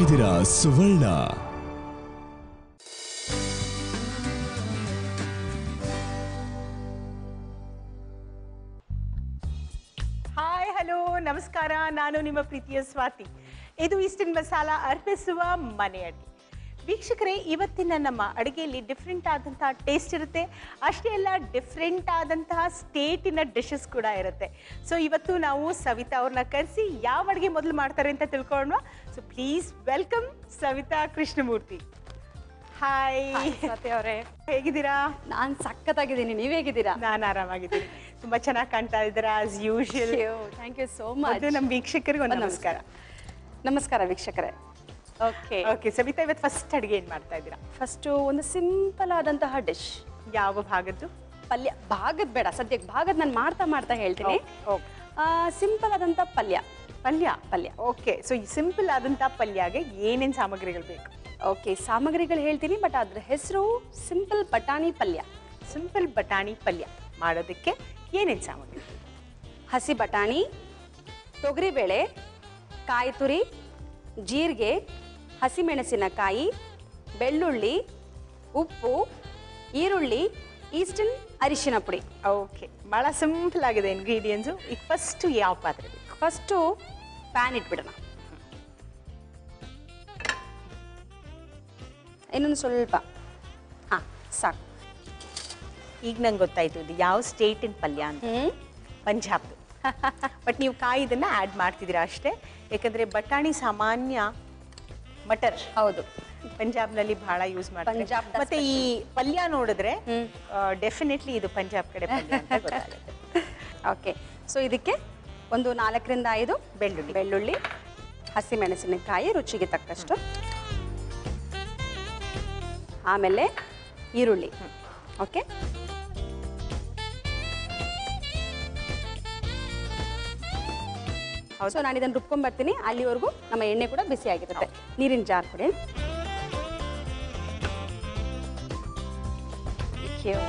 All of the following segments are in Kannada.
ಇದ್ದೀರಾ ಸುವರ್ಣ ಹಾಯ್ ಹಲೋ ನಮಸ್ಕಾರ ನಾನು ನಿಮ್ಮ ಪ್ರೀತಿಯ ಸ್ವಾತಿ ಇದು ಈಸ್ಟರ್ನ್ ಮಸಾಲ ಅರ್ಪಿಸುವ ಮನೆ ಅಡುಗೆ ವೀಕ್ಷಕರೇ ಇವತ್ತಿನ ನಮ್ಮ ಅಡುಗೆಯಲ್ಲಿ ಡಿಫ್ರೆಂಟ್ ಆದಂತಹ ಟೇಸ್ಟ್ ಇರುತ್ತೆ ಅಷ್ಟೇ ಅಲ್ಲ ಡಿಫ್ರೆಂಟ್ ಆದಂತಹ ಸ್ಟೇಟಿನ ಡಿಶಸ್ ಕೂಡ ಇರುತ್ತೆ ಸೊ ಇವತ್ತು ನಾವು ಸವಿತಾ ಅವ್ರನ್ನ ಕರೆಸಿ ಯಾವ ಅಡುಗೆ ಮೊದಲು ಮಾಡ್ತಾರೆ ಅಂತ ತಿಳ್ಕೊಳ್ಳೋಣ so please welcome Savita Krishnamurthy hi Swati ಅವರೇ ಹೇಗಿದ್ದೀರಾ ನಾನ್ ಸಖತ್ತಾಗಿದ್ದೀನಿ ನೀವ್ ಹೇಗಿದ್ದೀರಾ ನಾನು ಆರಾಮಾಗಿದ್ದೀನಿ ತುಂಬಾ ಚೆನ್ನಾಗಿ ಕಾಣ್ತಾ ಇದ್ದೀರಾ as usual thank you so much ಅದು ನಮ್ಮ ವೀಕ್ಷಕರಿಗೆ ಒಂದು ಒಂದು ನಮಸ್ಕಾರ ನಮಸ್ಕಾರ ವೀಕ್ಷಕರೇ ಓಕೆ ಓಕೆ ಸವಿತಾ ಇವತ್ತು ಫಸ್ಟ್ ಅಡುಗೆ ಏನು ಮಾಡ್ತಾ ಇದ್ದೀರಾ ಫಸ್ಟು ಒಂದು ಸಿಂಪಲ್ ಆದಂತಹ ಡಿಶ್ ಯಾವ ಭಾಗದ್ದು ಪಲ್ಯ ಭಾಗದ್ ಬೇಡ ಸದ್ಯಕ್ಕೆ ಭಾಗದ್ ನಾನು ಮಾಡ್ತಾ ಮಾಡ್ತಾ ಹೇಳ್ತೀನಿ ಓಕೆ ಸಿಂಪಲ್ ಆದಂತ ಪಲ್ಯ ಪಲ್ಯ ಪಲ್ಯ ಓಕೆ ಸೊ ಈ ಸಿಂಪಲ್ ಆದಂಥ ಪಲ್ಯಗೆ ಏನೇನು ಸಾಮಗ್ರಿಗಳು ಬೇಕು ಓಕೆ ಸಾಮಗ್ರಿಗಳು ಹೇಳ್ತೀನಿ ಬಟ್ ಅದ್ರ ಹೆಸರು ಸಿಂಪಲ್ ಬಟಾಣಿ ಪಲ್ಯ ಸಿಂಪಲ್ ಬಟಾಣಿ ಪಲ್ಯ ಮಾಡೋದಕ್ಕೆ ಏನೇನು ಸಾಮಗ್ರಿ ಹಸಿ ಬಟಾಣಿ ತೊಗರಿಬೇಳೆ ಕಾಯಿ ತುರಿ ಜೀರಿಗೆ ಹಸಿಮೆಣಸಿನಕಾಯಿ ಬೆಳ್ಳುಳ್ಳಿ ಉಪ್ಪು ಈರುಳ್ಳಿ ಈಸ್ಟರ್ನ್ ಅರಿಶಿನ ಪುಡಿ ಓಕೆ ಭಾಳ ಸಿಂಪಲ್ ಆಗಿದೆ ಇಂಗ್ರೀಡಿಯೆಂಟ್ಸು ಈಗ ಫಸ್ಟು ಯಾವ ಪಾತ್ರೆ ಬೇಕು ಫಸ್ಟು ಪ್ಯಾನ್ ಇಟ್ಬಿಡೋಣ ಇನ್ನೊಂದು ಸ್ವಲ್ಪ ಹಾಂ ಸಾಕು ಈಗ ನಂಗೆ ಗೊತ್ತಾಯ್ತು ಇದು ಯಾವ ಸ್ಟೇಟಿನ ಪಲ್ಯ ಅಂತ ಹ್ಞೂ ಪಂಜಾಬ್ದು ಬಟ್ ನೀವು ಕಾಯಿ ಇದನ್ನ ಆ್ಯಡ್ ಮಾಡ್ತಿದ್ದೀರಾ ಅಷ್ಟೇ ಯಾಕಂದ್ರೆ ಬಟಾಣಿ ಸಾಮಾನ್ಯ ಮಟರ್ ಹೌದು ಪಂಜಾಬ್ನಲ್ಲಿ ಬಹಳ ಯೂಸ್ ಮಾಡ್ತಾರೆ ಪಂಜಾಬ್ದ ಮತ್ತೆ ಈ ಪಲ್ಯ ನೋಡಿದ್ರೆ ಹ್ಮ್. ಡೆಫಿನೆಟ್ಲಿ ಇದು ಪಂಜಾಬ್ ಕಡೆ ಪಲ್ಯ ಅಂತ ಗೊತ್ತಾಗುತ್ತೆ ಓಕೆ ಸೊ ಇದಕ್ಕೆ ಒಂದು ನಾಲ್ಕರಿಂದ ಐದು ಬೆಳ್ಳುಳ್ಳಿ. ಬೆಳ್ಳುಳ್ಳಿ ಹಸಿಮೆಣಸಿನಕಾಯಿ ರುಚಿಗೆ ತಕ್ಕಷ್ಟು ಆಮೇಲೆ ಈರುಳ್ಳಿ ಓಕೆ ಸೊ ನಾನು ಇದನ್ನು ರುಬ್ಕೊಂಡ್ ಬರ್ತೀನಿ ಅಲ್ಲಿವರೆಗೂ ನಮ್ಮ ಎಣ್ಣೆ ಕೂಡ ಬಿಸಿ ಆಗಿರುತ್ತೆ ನೀರಿನ ಜಾರ್ ಕೊಡಿ Thank you.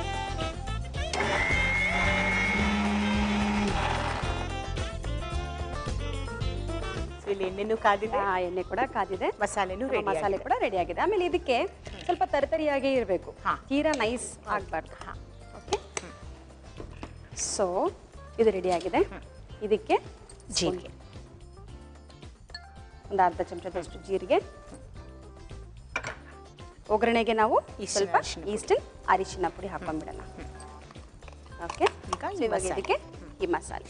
So ಇಲ್ಲಿ ಎಣ್ಣೆನೂ ಕಾದಿದೆ ಆ, ಎಣ್ಣೆ ಕೂಡ ಕಾದಿದೆ ಮಸಾಲೆನೂ ನಮ್ಮ ರೆಡಿ ಮಸಾಲೆ ಕೂಡ ರೆಡಿ ಆಗಿದೆ ಆಮೇಲೆ ಇದಕ್ಕೆ ಸ್ವಲ್ಪ ತರಿತರಿಯಾಗಿ ಇರಬೇಕು ಹಾ. ತೀರಾ ನೈಸ್ ಆಗಬಾರ್ದು ಹಾ. ಓಕೆ ಸೊ ಇದು ರೆಡಿ ಆಗಿದೆ ಇದಕ್ಕೆ ಜೀರಿಗೆ ಒಂದು ಅರ್ಧ ಚಮಚದಷ್ಟು ಜೀರಿಗೆ ಒಗ್ಗರಣೆಗೆ ನಾವು ಈಸ್ಟರ್ನ್ ಸ್ವಲ್ಪ ಅರಿಶಿನ ಪುಡಿ. ಈಸ್ಟರ್ನ್ ಅರಿಶಿನ ಪುಡಿ ಹಾಕೊಂಡ್ಬಿಡೋಣ ಓಕೆ ಈಗ ಈ ಇವಾಗ ಮಸಾಲೆ. ಇದಕ್ಕೆ ಈ ಮಸಾಲೆ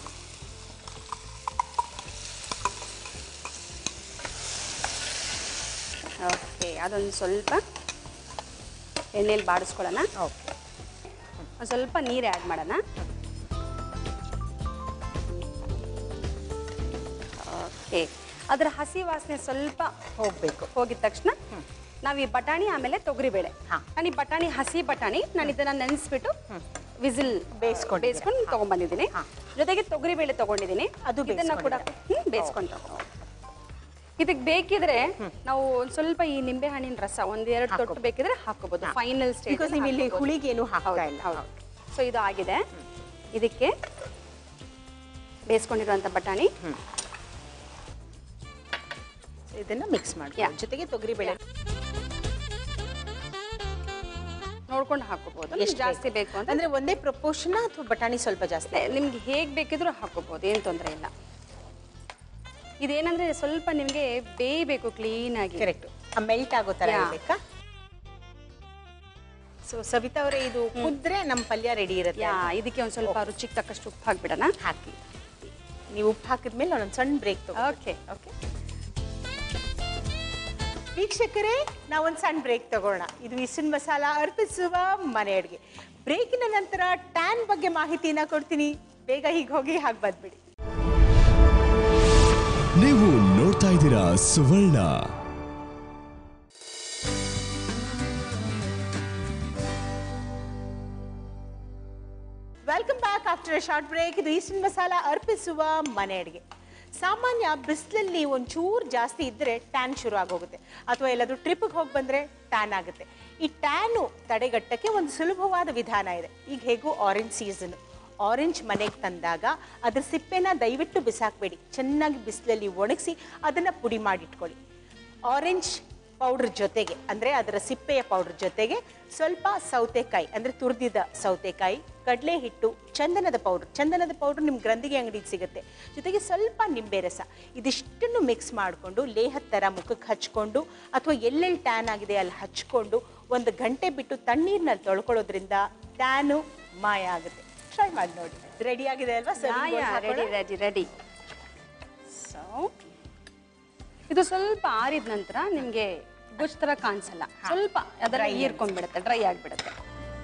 ಓಕೆ ಅದೊಂದು ಸ್ವಲ್ಪ ಎಣ್ಣೆಲಿ ಬಾಡಿಸ್ಕೊಳ್ಳೋಣ ಓಕೆ ಒಂದು ಸ್ವಲ್ಪ ನೀರು ಆ್ಯಡ್ ಮಾಡೋಣ ಓಕೆ ಅದರ ಹಸಿ ವಾಸನೆ ಸ್ವಲ್ಪ ಹೋಗ್ಬೇಕು ಹೋಗಿದ ತಕ್ಷಣ ನಾವು ಈ ಬಟಾಣಿ ಆಮೇಲೆ ತೊಗರಿಬೇಳೆ ಹಾ. ನಾನು ಈ ಬಟಾಣಿ ಹಸಿ ಬಟಾಣಿ ನಾನು ಇದನ್ನ ನೆನೆಸ್ಬಿಟ್ಟು ವಿಸಿಲ್ ಬೇಯಿಸ್ಕೊಂಡಿದ್ದೀರಾ? ಬೇಯಿಸ್ಕೊಂಡು ತಗೊಂಡ್ಬಂದಿದ್ದೀನಿ ಹಾ. ಜೊತೆಗೆ ತೊಗರಿಬೇಳೆ ತಗೊಂಡಿದ್ದೀನಿ ಅದು ಇದನ್ನ ಕೂಡ ಬೇಯಿಸ್ಕೊಂಡಿದ್ದೀರಾ? ಬೇಯಿಸ್ಕೊಂಡು ಇದಕ್ಕೆ ಬೇಕಿದ್ರೆ ನಾವು ಒಂದ್ ಸ್ವಲ್ಪ ಈ ನಿಂಬೆ ಹಣ್ಣಿನ ರಸ ಒಂದ್ ಎರಡು ತೊಟ್ಟು ಬೇಕಿದ್ರೆ ಹಾಕೋಬಹುದು ಫೈನಲ್ ಸ್ಟೇಜ್ ಬಿಕಾಸ್ ನೀವು ಇಲ್ಲಿ ಹುಳಿಗೆ ಏನು ಹಾಕ್ತಾ ಇಲ್ಲ ಹೌದು ಸೊ ಇದು ಆಗಿದೆ ಇದಕ್ಕೆ ಬೇಯಿಸ್ಕೊಂಡಿರುವಂತ ಬಟಾಣಿ So ಇದನ್ನ ಮಿಕ್ಸ್ ಮಾಡಿ Yeah. ಜೊತೆಗೆ ತೊಗರಿ ಬೇಳೆ ನೋಡ್ಕೊಂಡು ಹಾಕೋಬಹುದು ಎಷ್ಟು ಎಷ್ಟು ಜಾಸ್ತಿ ಬೇಕು ಅಂತ ಅಂದ್ರೆ ಒಂದೇ ಪ್ರಪೋರ್ಷನ್ ಅಥವಾ ಬಟಾಣಿ ಸ್ವಲ್ಪ ಜಾಸ್ತಿ ನಿಮ್ಗೆ ಹೇಗ್ ಬೇಕಿದ್ರೂ ಹಾಕೋಬಹುದು ಏನು ತೊಂದರೆ ಇಲ್ಲ ಇದೇನಂದ್ರೆ ಸ್ವಲ್ಪ ನಿಮ್ಗೆ ಬೇಯಬೇಕು ಕ್ಲೀನ್ ಆಗಿ ಕರೆಕ್ಟ್ ಮೆಲ್ಟ್ ಆಗೋ ತರ Yeah. ಇರ್ಬೇಕಾ ಸೊ ಸವಿತಾ ಅವರೇ ಇದು ಕುದ್ರೆ ನಮ್ಮ ಪಲ್ಯ ರೆಡಿ ಇರುತ್ತೆ ಯಾ ಇದಕ್ಕೆ ಒಂದ್ ಸ್ವಲ್ಪ ರುಚಿಗೆ ತಕ್ಕಷ್ಟು ಉಪ್ಪು ಹಾಕ್ಬಿಡೋಣ ಹಾಕಿ ನೀವು ಉಪ್ಪು ಹಾಕಿದ್ಮೇಲೆ ಒಂದೊಂದು ಸಣ್ಣ ಬ್ರೇಕ್ ತಗೋ ಓಕೆ ಓಕೆ ವೀಕ್ಷಕರೇ ನಾವೊಂದು ಸಣ್ಣ ಬ್ರೇಕ್ ತಗೋಣ ಇದು ಇಸಿನ್ ಮಸಾಲ ಅರ್ಪಿಸುವ ಮನೆ ಅಡುಗೆ ಬ್ರೇಕಿನ ನಂತರ ಟ್ಯಾನ್ ಬಗ್ಗೆ ಮಾಹಿತಿನ ಕೊಡ್ತೀನಿ ಬೇಗ ಹೀಗೆ ಹೋಗಿ ಹಾಗೆ ಬಂದ್ಬಿಡಿ ನೀವು ನೋಡ್ತಾ ಇದ್ದೀರಾ Suvarna welcome back after a short break ಇದು ಈಸ್ಟರ್ನ್ ಮಸಾಲ ಅರ್ಪಿಸುವ ಮನೆ ಅಡುಗೆ ಸಾಮಾನ್ಯ ಬಿಸಿಲಲ್ಲಿ ಒಂಚೂರು ಜಾಸ್ತಿ ಇದ್ದರೆ ಟ್ಯಾನ್ ಶುರು ಆಗೋಗುತ್ತೆ ಅಥವಾ ಎಲ್ಲಾದರೂ ಟ್ರಿಪ್ಗೆ ಹೋಗಿ ಬಂದರೆ ಟ್ಯಾನ್ ಆಗುತ್ತೆ ಈ ಟ್ಯಾನು ತಡೆಗಟ್ಟಕ್ಕೆ ಒಂದು ಸುಲಭವಾದ ವಿಧಾನ ಇದೆ ಈಗ ಹೇಗೂ ಆರೆಂಜ್ ಸೀಸನ್ ಆರೆಂಜ್ ಮನೆಗೆ ತಂದಾಗ ಅದ್ರ ಸಿಪ್ಪೆನ ದಯವಿಟ್ಟು ಬಿಸಾಕಬೇಡಿ ಚೆನ್ನಾಗಿ ಬಿಸಿಲಲ್ಲಿ ಒಣಗಿಸಿ ಅದನ್ನು ಪುಡಿ ಮಾಡಿಟ್ಕೊಳ್ಳಿ ಆರೆಂಜ್ ಪೌಡ್ರ್ ಜೊತೆಗೆ ಅಂದರೆ ಅದರ ಸಿಪ್ಪೆಯ ಪೌಡ್ರ್ ಜೊತೆಗೆ ಸ್ವಲ್ಪ ಸೌತೆಕಾಯಿ ಅಂದರೆ ತುರಿದಿದ್ದ ಸೌತೆಕಾಯಿ ಕಡಲೆ ಹಿಟ್ಟು ಚಂದನದ ಪೌಡ್ರ್ ಚಂದನದ ಪೌಡ್ರ್ ನಿಮ್ಮ ಗ್ರಂಥಿಗೆ ಅಂಗಡಿಗೆ ಸಿಗುತ್ತೆ ಜೊತೆಗೆ ಸ್ವಲ್ಪ ನಿಂಬೆ ರಸ ಇದಿಷ್ಟನ್ನು ಮಿಕ್ಸ್ ಮಾಡಿಕೊಂಡು ಲೇಹದ ಥರ ಮುಖಕ್ಕೆ ಹಚ್ಕೊಂಡು ಅಥವಾ ಎಲ್ಲೆಲ್ಲಿ ಟ್ಯಾನ್ ಆಗಿದೆ ಅಲ್ಲಿ ಹಚ್ಕೊಂಡು ಒಂದು ಗಂಟೆ ಬಿಟ್ಟು ತಣ್ಣೀರಿನಲ್ಲಿ ತೊಳ್ಕೊಳ್ಳೋದ್ರಿಂದ ಟ್ಯಾನು ಮಾಯ ಆಗುತ್ತೆ ಟ್ರೈ ಮಾಡಿ ನೋಡಿ ರೆಡಿ ಆಗಿದೆ ಅಲ್ವಾ ರೆಡಿ ರೆಡಿ ರೆಡಿ ಸೊ ಇದು ಸ್ವಲ್ಪ ಆರಿದ ನಂತರ ನಿಮಗೆ ಗೊಜ್ಜು ಥರ ಕಾಣಿಸಲ್ಲ ಸ್ವಲ್ಪ ಅದರ Dry ಹೀರ್ಕೊಂಡ್ಬಿಡುತ್ತೆ ಡ್ರೈ ಆಗಿಬಿಡುತ್ತೆ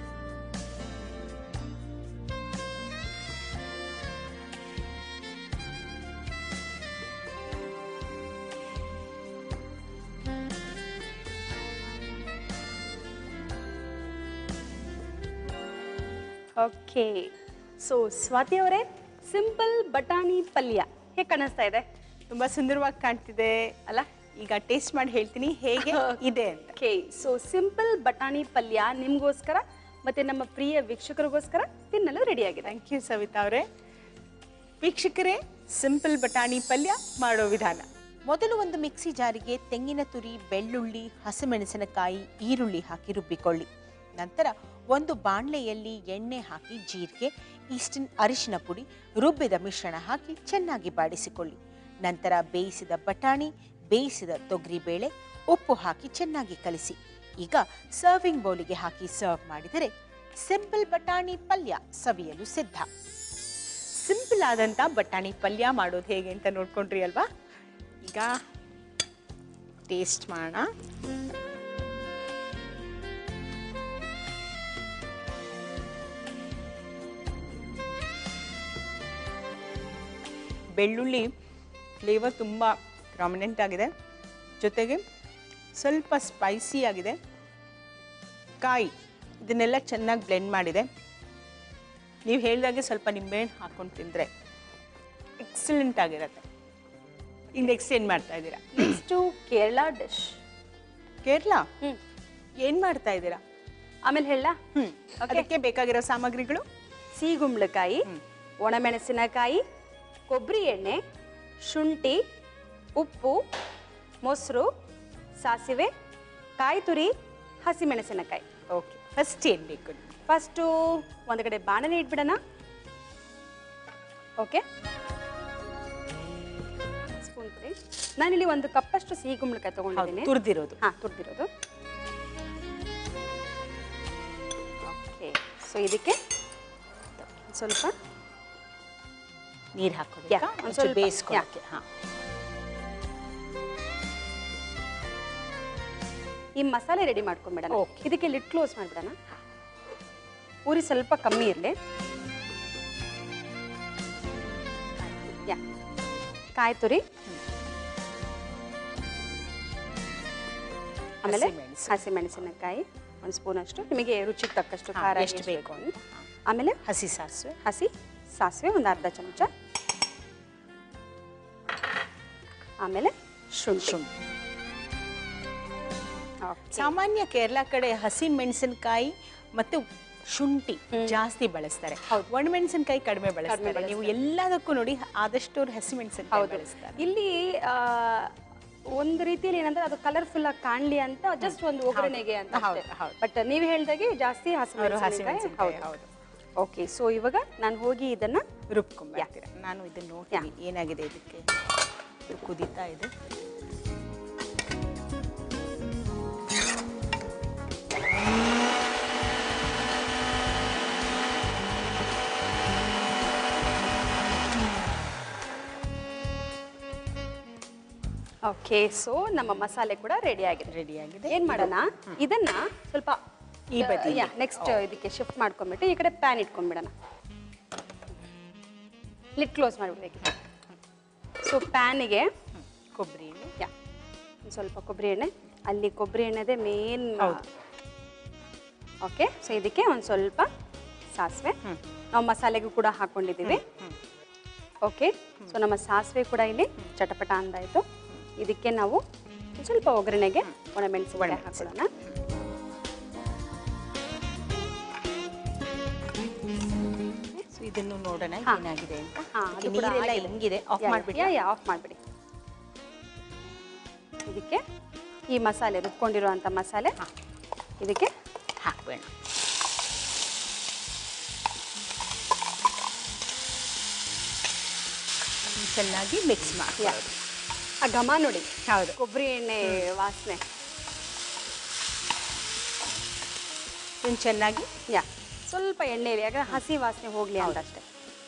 ಓಕೆ ಸೊ ಸ್ವಾತಿ ಅವರೇ ಸಿಂಪಲ್ ಬಟಾಣಿ ಪಲ್ಯ ಹೇಗೆ ಕಾಣಿಸ್ತಾ ಇದೆ ತುಂಬಾ ಸುಂದರವಾಗಿ ಕಾಣ್ತಿದೆ ಅಲ್ಲ ಈಗ ಟೇಸ್ಟ್ ಮಾಡಿ ಹೇಳ್ತೀನಿ ಹೇಗೆ ಇದೆ ಅಂತ ಓಕೆ ಸೊ ಸಿಂಪಲ್ ಬಟಾಣಿ ಪಲ್ಯ ನಿಮಗೋಸ್ಕರ ಮತ್ತೆ ನಮ್ಮ ಪ್ರಿಯ ವೀಕ್ಷಕರಿಗೋಸ್ಕರ ತಿನ್ನಲು ರೆಡಿ ಆಗಿದೆ ಥ್ಯಾಂಕ್ ಯು ಸವಿತಾ ಅವರೇ ವೀಕ್ಷಕರೇ ಸಿಂಪಲ್ ಬಟಾಣಿ ಪಲ್ಯ ಮಾಡೋ ವಿಧಾನ ಮೊದಲು ಒಂದು ಮಿಕ್ಸಿ ಜಾರಿಗೆ ತೆಂಗಿನ ತುರಿ ಬೆಳ್ಳುಳ್ಳಿ ಹಸಿಮೆಣಸಿನಕಾಯಿ ಈರುಳ್ಳಿ ಹಾಕಿ ರುಬ್ಬಿಕೊಳ್ಳಿ ನಂತರ ಒಂದು ಬಾಣಲೆಯಲ್ಲಿ ಎಣ್ಣೆ ಹಾಕಿ ಜೀರಿಗೆ ಈಸ್ಟಿನ್ ಅರಿಶಿನ ಪುಡಿ ರುಬ್ಬಿದ ಮಿಶ್ರಣ ಹಾಕಿ ಚೆನ್ನಾಗಿ ಬಾಡಿಸಿಕೊಳ್ಳಿ ನಂತರ ಬೇಯಿಸಿದ ಬಟಾಣಿ ಬೇಯಿಸಿದ ತೊಗರಿಬೇಳೆ ಉಪ್ಪು ಹಾಕಿ ಚೆನ್ನಾಗಿ ಕಲಿಸಿ ಈಗ ಸರ್ವಿಂಗ್ ಬೌಲಿಗೆ ಹಾಕಿ ಸರ್ವ್ ಮಾಡಿದರೆ ಸಿಂಪಲ್ ಬಟಾಣಿ ಪಲ್ಯ ಸವಿಯಲು ಸಿದ್ಧ ಸಿಂಪಲ್ ಆದಂಥ ಬಟಾಣಿ ಪಲ್ಯ ಮಾಡೋದು ಹೇಗೆ ಅಂತ ನೋಡ್ಕೊಂಡ್ರಿ ಅಲ್ವಾ ಈಗ ಟೇಸ್ಟ್ ಮಾಡೋಣ ಬೆಳ್ಳುಳ್ಳಿ ಫ್ಲೇವರ್ ತುಂಬ ಪ್ರಾಮಿನೆಂಟ್ ಆಗಿದೆ ಜೊತೆಗೆ ಸ್ವಲ್ಪ ಸ್ಪೈಸಿ ಆಗಿದೆ ಕಾಯಿ ಇದನ್ನೆಲ್ಲ ಚೆನ್ನಾಗಿ ಬ್ಲೆಂಡ್ ಮಾಡಿದೆ ನೀವು ಹೇಳಿದಾಗೆ ಸ್ವಲ್ಪ ನಿಂಬೆಹಣ್ಣು ಹಾಕೊಂಡು ತಿಂದರೆ ಎಕ್ಸಲೆಂಟ್ ಆಗಿರುತ್ತೆ ಈಗ ನೆಕ್ಸ್ಟ್ ಏನು ಮಾಡ್ತಾ ಇದ್ದೀರಾ ನೆಕ್ಸ್ಟು ಕೇರಳ ಡಿಶ್ ಕೇರಳ ಹ್ಞೂ ಏನು ಮಾಡ್ತಾ ಇದ್ದೀರಾ ಆಮೇಲೆ ಹೇಳ ಹ್ಮ್ ಅದಕ್ಕೆ ಬೇಕಾಗಿರೋ ಸಾಮಗ್ರಿಗಳು ಸಿಗುಂಬಳಕಾಯಿ ಒಣಮೆಣಸಿನಕಾಯಿ ಕೊಬ್ಬರಿ ಎಣ್ಣೆ ಶುಂಠಿ ಉಪ್ಪು ಮೊಸರು ಸಾಸಿವೆ ಕಾಯಿ ತುರಿ ಹಸಿಮೆಣಸಿನಕಾಯಿ ಓಕೆ ಫಸ್ಟ್ ಏನು ಬೇಕು ನಿಮ್ಗೆ? ಫಸ್ಟು ಒಂದು ಕಡೆ ಬಾಣಲೆ ಇಟ್ಬಿಡೋಣ ಓಕೆ ಸ್ಪೂನ್ ಕೊಡಿ ನಾನಿಲ್ಲಿ ಒಂದು ಕಪ್ಪಷ್ಟು ಸಿಹಿ ಕುಂಬಳಕಾಯಿ ಹೌದು ತಗೊಂಡಿದ್ದೀನಿ ತುರಿದಿರೋದು ಹಾಂ ತುರ್ದಿರೋದು ಓಕೆ ಸೊ ಇದಕ್ಕೆ ಸ್ವಲ್ಪ ನೀರು ಹಾಕೋಬೇಕಾ Yeah, ಒಂದ್ ಒಂಚೂರು ಸ್ವಲ್ಪ, ಬೇಯಿಸ್ಕೊಳ್ಳೋಕ್ಕೆ ಹಾಂ ಈ ಮಸಾಲೆ ರೆಡಿ ಮಾಡ್ಕೊಂಡ್ಬಿಡೋಣ Okay. ಇದಕ್ಕೆ ಲಿಡ್ ಕ್ಲೋಸ್ ಮಾಡಿಬಿಡೋಣ ಉರಿ ಸ್ವಲ್ಪ ಕಮ್ಮಿ ಇರಲಿ ಯಾ ಕಾಯಿ ತುರಿ ಆಮೇಲೆ ಹಸಿಮೆಣಸು. ಹಸಿಮೆಣಸಿನಕಾಯಿ ಒಂದು ಸ್ಪೂನ್ ಅಷ್ಟು ನಿಮಗೆ ರುಚಿಗೆ ತಕ್ಕಷ್ಟು ಖಾರ ಎಷ್ಟು ಎಷ್ಟು ಬೇಕು ಬೇಕು ಆಮೇಲೆ ಹಸಿ ಸಾಸಿವೆ ಹಸಿ ಸಾಸಿವೆ ಒಂದು ಅರ್ಧ ಚಮಚ ಆಮೇಲೆ ಶುಂಠಿ ಶುಂಠಿ Okay. ಸಾಮಾನ್ಯ ಕೇರಳ ಕಡೆ ಹಸಿ ಮೆಣಸಿನಕಾಯಿ ಮತ್ತು ಶುಂಠಿ ಜಾಸ್ತಿ ಬಳಸ್ತಾರೆ ಒಣಮೆಣಸಿನಕಾಯಿ ಕಡಿಮೆ ಬಳಸ್ತಾರೆ ನೀವು ಎಲ್ಲದಕ್ಕೂ ನೋಡಿ ಆದಷ್ಟು ಅವ್ರು ಹಸಿ ಮೆಣಸಿನಕಾಯಿ ಹೌದು ಬಳಸ್ತಾರೆ ಇಲ್ಲಿ ಆ, ಒಂದು ರೀತಿಯಲ್ಲಿ ಏನಂದ್ರೆ ಅದು ಕಲರ್ಫುಲ್ ಆಗಿ ಕಾಣ್ಲಿ ಅಂತ ಜಸ್ಟ್ ಒಂದು ಒಗ್ಗರಣೆಗೆ ಅಂತ ಹೌದು, ಹೌದು. ಬಟ್ ನೀವು ಹೇಳ್ದಾಗೆ ಜಾಸ್ತಿ ಅವರು ಹಸಿ ಹಸಿಮೆಣಸಿನಕಾಯಿ ಮೆಣಸಿನಕಾಯಿ ಹೌದು ಹೌದು ಓಕೆ ಸೊ ಇವಾಗ ನಾನು ಹೋಗಿ ಇದನ್ನ ರುಬ್ಕೊಂಡ್ಬರ್ತೀರ ನಾನು ಇದನ್ನ ನೋಡ್ತೀನಿ ಏನಾಗಿದೆ ಇದಕ್ಕೆ ಇದು ಕುದೀತಾ ಇದೆ ಓಕೆ ಸೊ ನಮ್ಮ ಮಸಾಲೆ ಕೂಡ ರೆಡಿ ಆಗಿದೆ ರೆಡಿ ಆಗಿದೆ ಏನ್ ಮಾಡೋಣ ಇದನ್ನ ಸ್ವಲ್ಪ ಈ ಬದಿಗೆ. ನೆಕ್ಸ್ಟ್ ಇದಕ್ಕೆ ಶಿಫ್ಟ್ ಮಾಡ್ಕೊಂಡ್ಬಿಟ್ಟು ಈ ಕಡೆ ಪ್ಯಾನ್ ಇಟ್ಕೊಂಡ್ಬಿಡೋಣ ಲಿಟ್ ಕ್ಲೋಸ್ ಮಾಡಿಬಿಡ್ಬೇಕಿದೆ ಸೊ ಪ್ಯಾನಿಗೆ ಕೊಬ್ಬರಿ ಎಣ್ಣೆ ಯಾ ಒಂದ್ ಸ್ವಲ್ಪ ಕೊಬ್ಬರಿ ಎಣ್ಣೆ ಅಲ್ಲಿ ಕೊಬ್ಬರಿ ಎಣ್ಣೆದೇ ಮೇನ್ ಹೌದು. ಓಕೆ ಸೊ ಇದಕ್ಕೆ ಒಂದು ಸ್ವಲ್ಪ ಸಾಸಿವೆ ನಾವು ಮಸಾಲೆಗೂ ಕೂಡ ಹಾಕೊಂಡಿದ್ದೀವಿ ಓಕೆ ಸೊ ನಮ್ಮ ಸಾಸಿವೆ ಕೂಡ ಇಲ್ಲಿ ಚಟಪಟ ಅಂದಾಯಿತು ಇದಕ್ಕೆ ನಾವು ಒಂದ್ ಸ್ವಲ್ಪ ಒಗ್ಗರಣೆಗೆ ಒಣಮೆಣಸಿನಕಾಯಿ ಹಾಕೊಳ್ಳೋಣ ಸೊ ಇದನ್ನು ನೋಡೋಣ ಹಾ. ಏನಾಗಿದೆ ಅಂತ ಹಾ, ಅದಕ್ಕೆ ಅದು ಕೂಡ ನೀರೆಲ್ಲ ಆಗಿದೆ. ಹಿಂಗಿದೆ ಆಫ್ ಯಾ, ಮಾಡ್ಬಿಡಿ ಯಾ, ಯಾ, ಆಫ್ ಮಾಡಿಬಿಡಿ ಇದಕ್ಕೆ ಈ ಮಸಾಲೆ ರುಬ್ಕೊಂಡಿರುವಂಥ ಮಸಾಲೆ ಇದಕ್ಕೆ ಹಾಕ್ಬೇಡ ಚೆನ್ನಾಗಿ ಮಿಕ್ಸ್ ಮಾಡಿ ಯಾ. ಆ ಘಮ ನೋಡಿ ಹೌದು ಕೊಬ್ಬರಿ ಎಣ್ಣೆ ವಾಸನೆ ಇದನ್ನ ಚೆನ್ನಾಗಿ ಯಾ ಸ್ವಲ್ಪ ಎಣ್ಣೆ ಇರಿ ಯಾಕಂದ್ರೆ ಹಸಿ ವಾಸನೆ ಹೋಗ್ಲಿ ಅಂತ ಅಷ್ಟೇ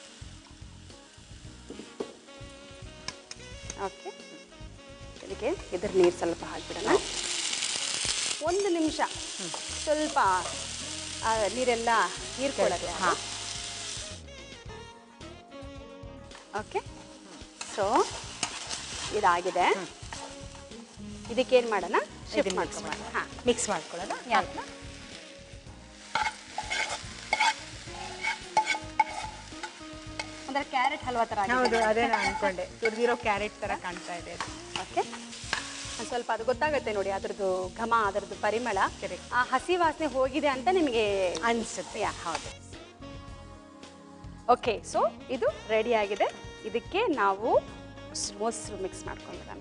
ಓಕೆ ಇದಕ್ಕೆ ಇದ್ರ ನೀರು ಸ್ವಲ್ಪ ಹಾಕ್ಬಿಡೋಣ ಒಂದು ನಿಮಿಷ ಸ್ವಲ್ಪ ಆ ನೀರೆಲ್ಲ ಹೀರ್ಕೊಳ್ಳೋದು ಹಾಂ ಓಕೆ ಸೊ ಇದಾಗಿದೆ ಇದಕ್ಕೇನು ಮಾಡೋಣ ಶಿಫ್ಟ್ ಇದನ್ನ ಮಿಕ್ಸ್ ಮಾಡ್ಕೊಳ್ಳೋಣ ಮಾಡಿ ಹಾಂ ಮಿಕ್ಸ್ ಮಾಡ್ಕೊಳ್ಳೋಣ ಯಾವ್ದನ್ನ ಅಂದ್ರೆ ಕ್ಯಾರೆಟ್ ಹಲ್ವಾ ಥರ ಆಗಿದೆ. ಹೌದು ಅದೇ ನಾನು ಅನ್ಕೊಂಡೆ ತುರಿದಿರೋ ಕ್ಯಾರೆಟ್ ತರ ಕಾಣ್ತಾ ಇದೆ ಅದು. ಓಕೆ ಒಂದು ಸ್ವಲ್ಪ ಅದು ಗೊತ್ತಾಗುತ್ತೆ ನೋಡಿ ಅದ್ರದ್ದು ಘಮ ಅದರದ್ದು ಪರಿಮಳ Correct. ಆ ಹಸಿ ವಾಸನೆ ಹೋಗಿದೆ ಅಂತ ನಿಮಗೆ ಅನ್ಸುತ್ತೆ ಯಾ ಹೌದು ಓಕೆ ಸೊ ಇದು ರೆಡಿ ಆಗಿದೆ ಇದಕ್ಕೆ ನಾವು ಮೊಸರು ಮಿಕ್ಸ್ ಮಾಡ್ಕೊಂಡಿರೋಣ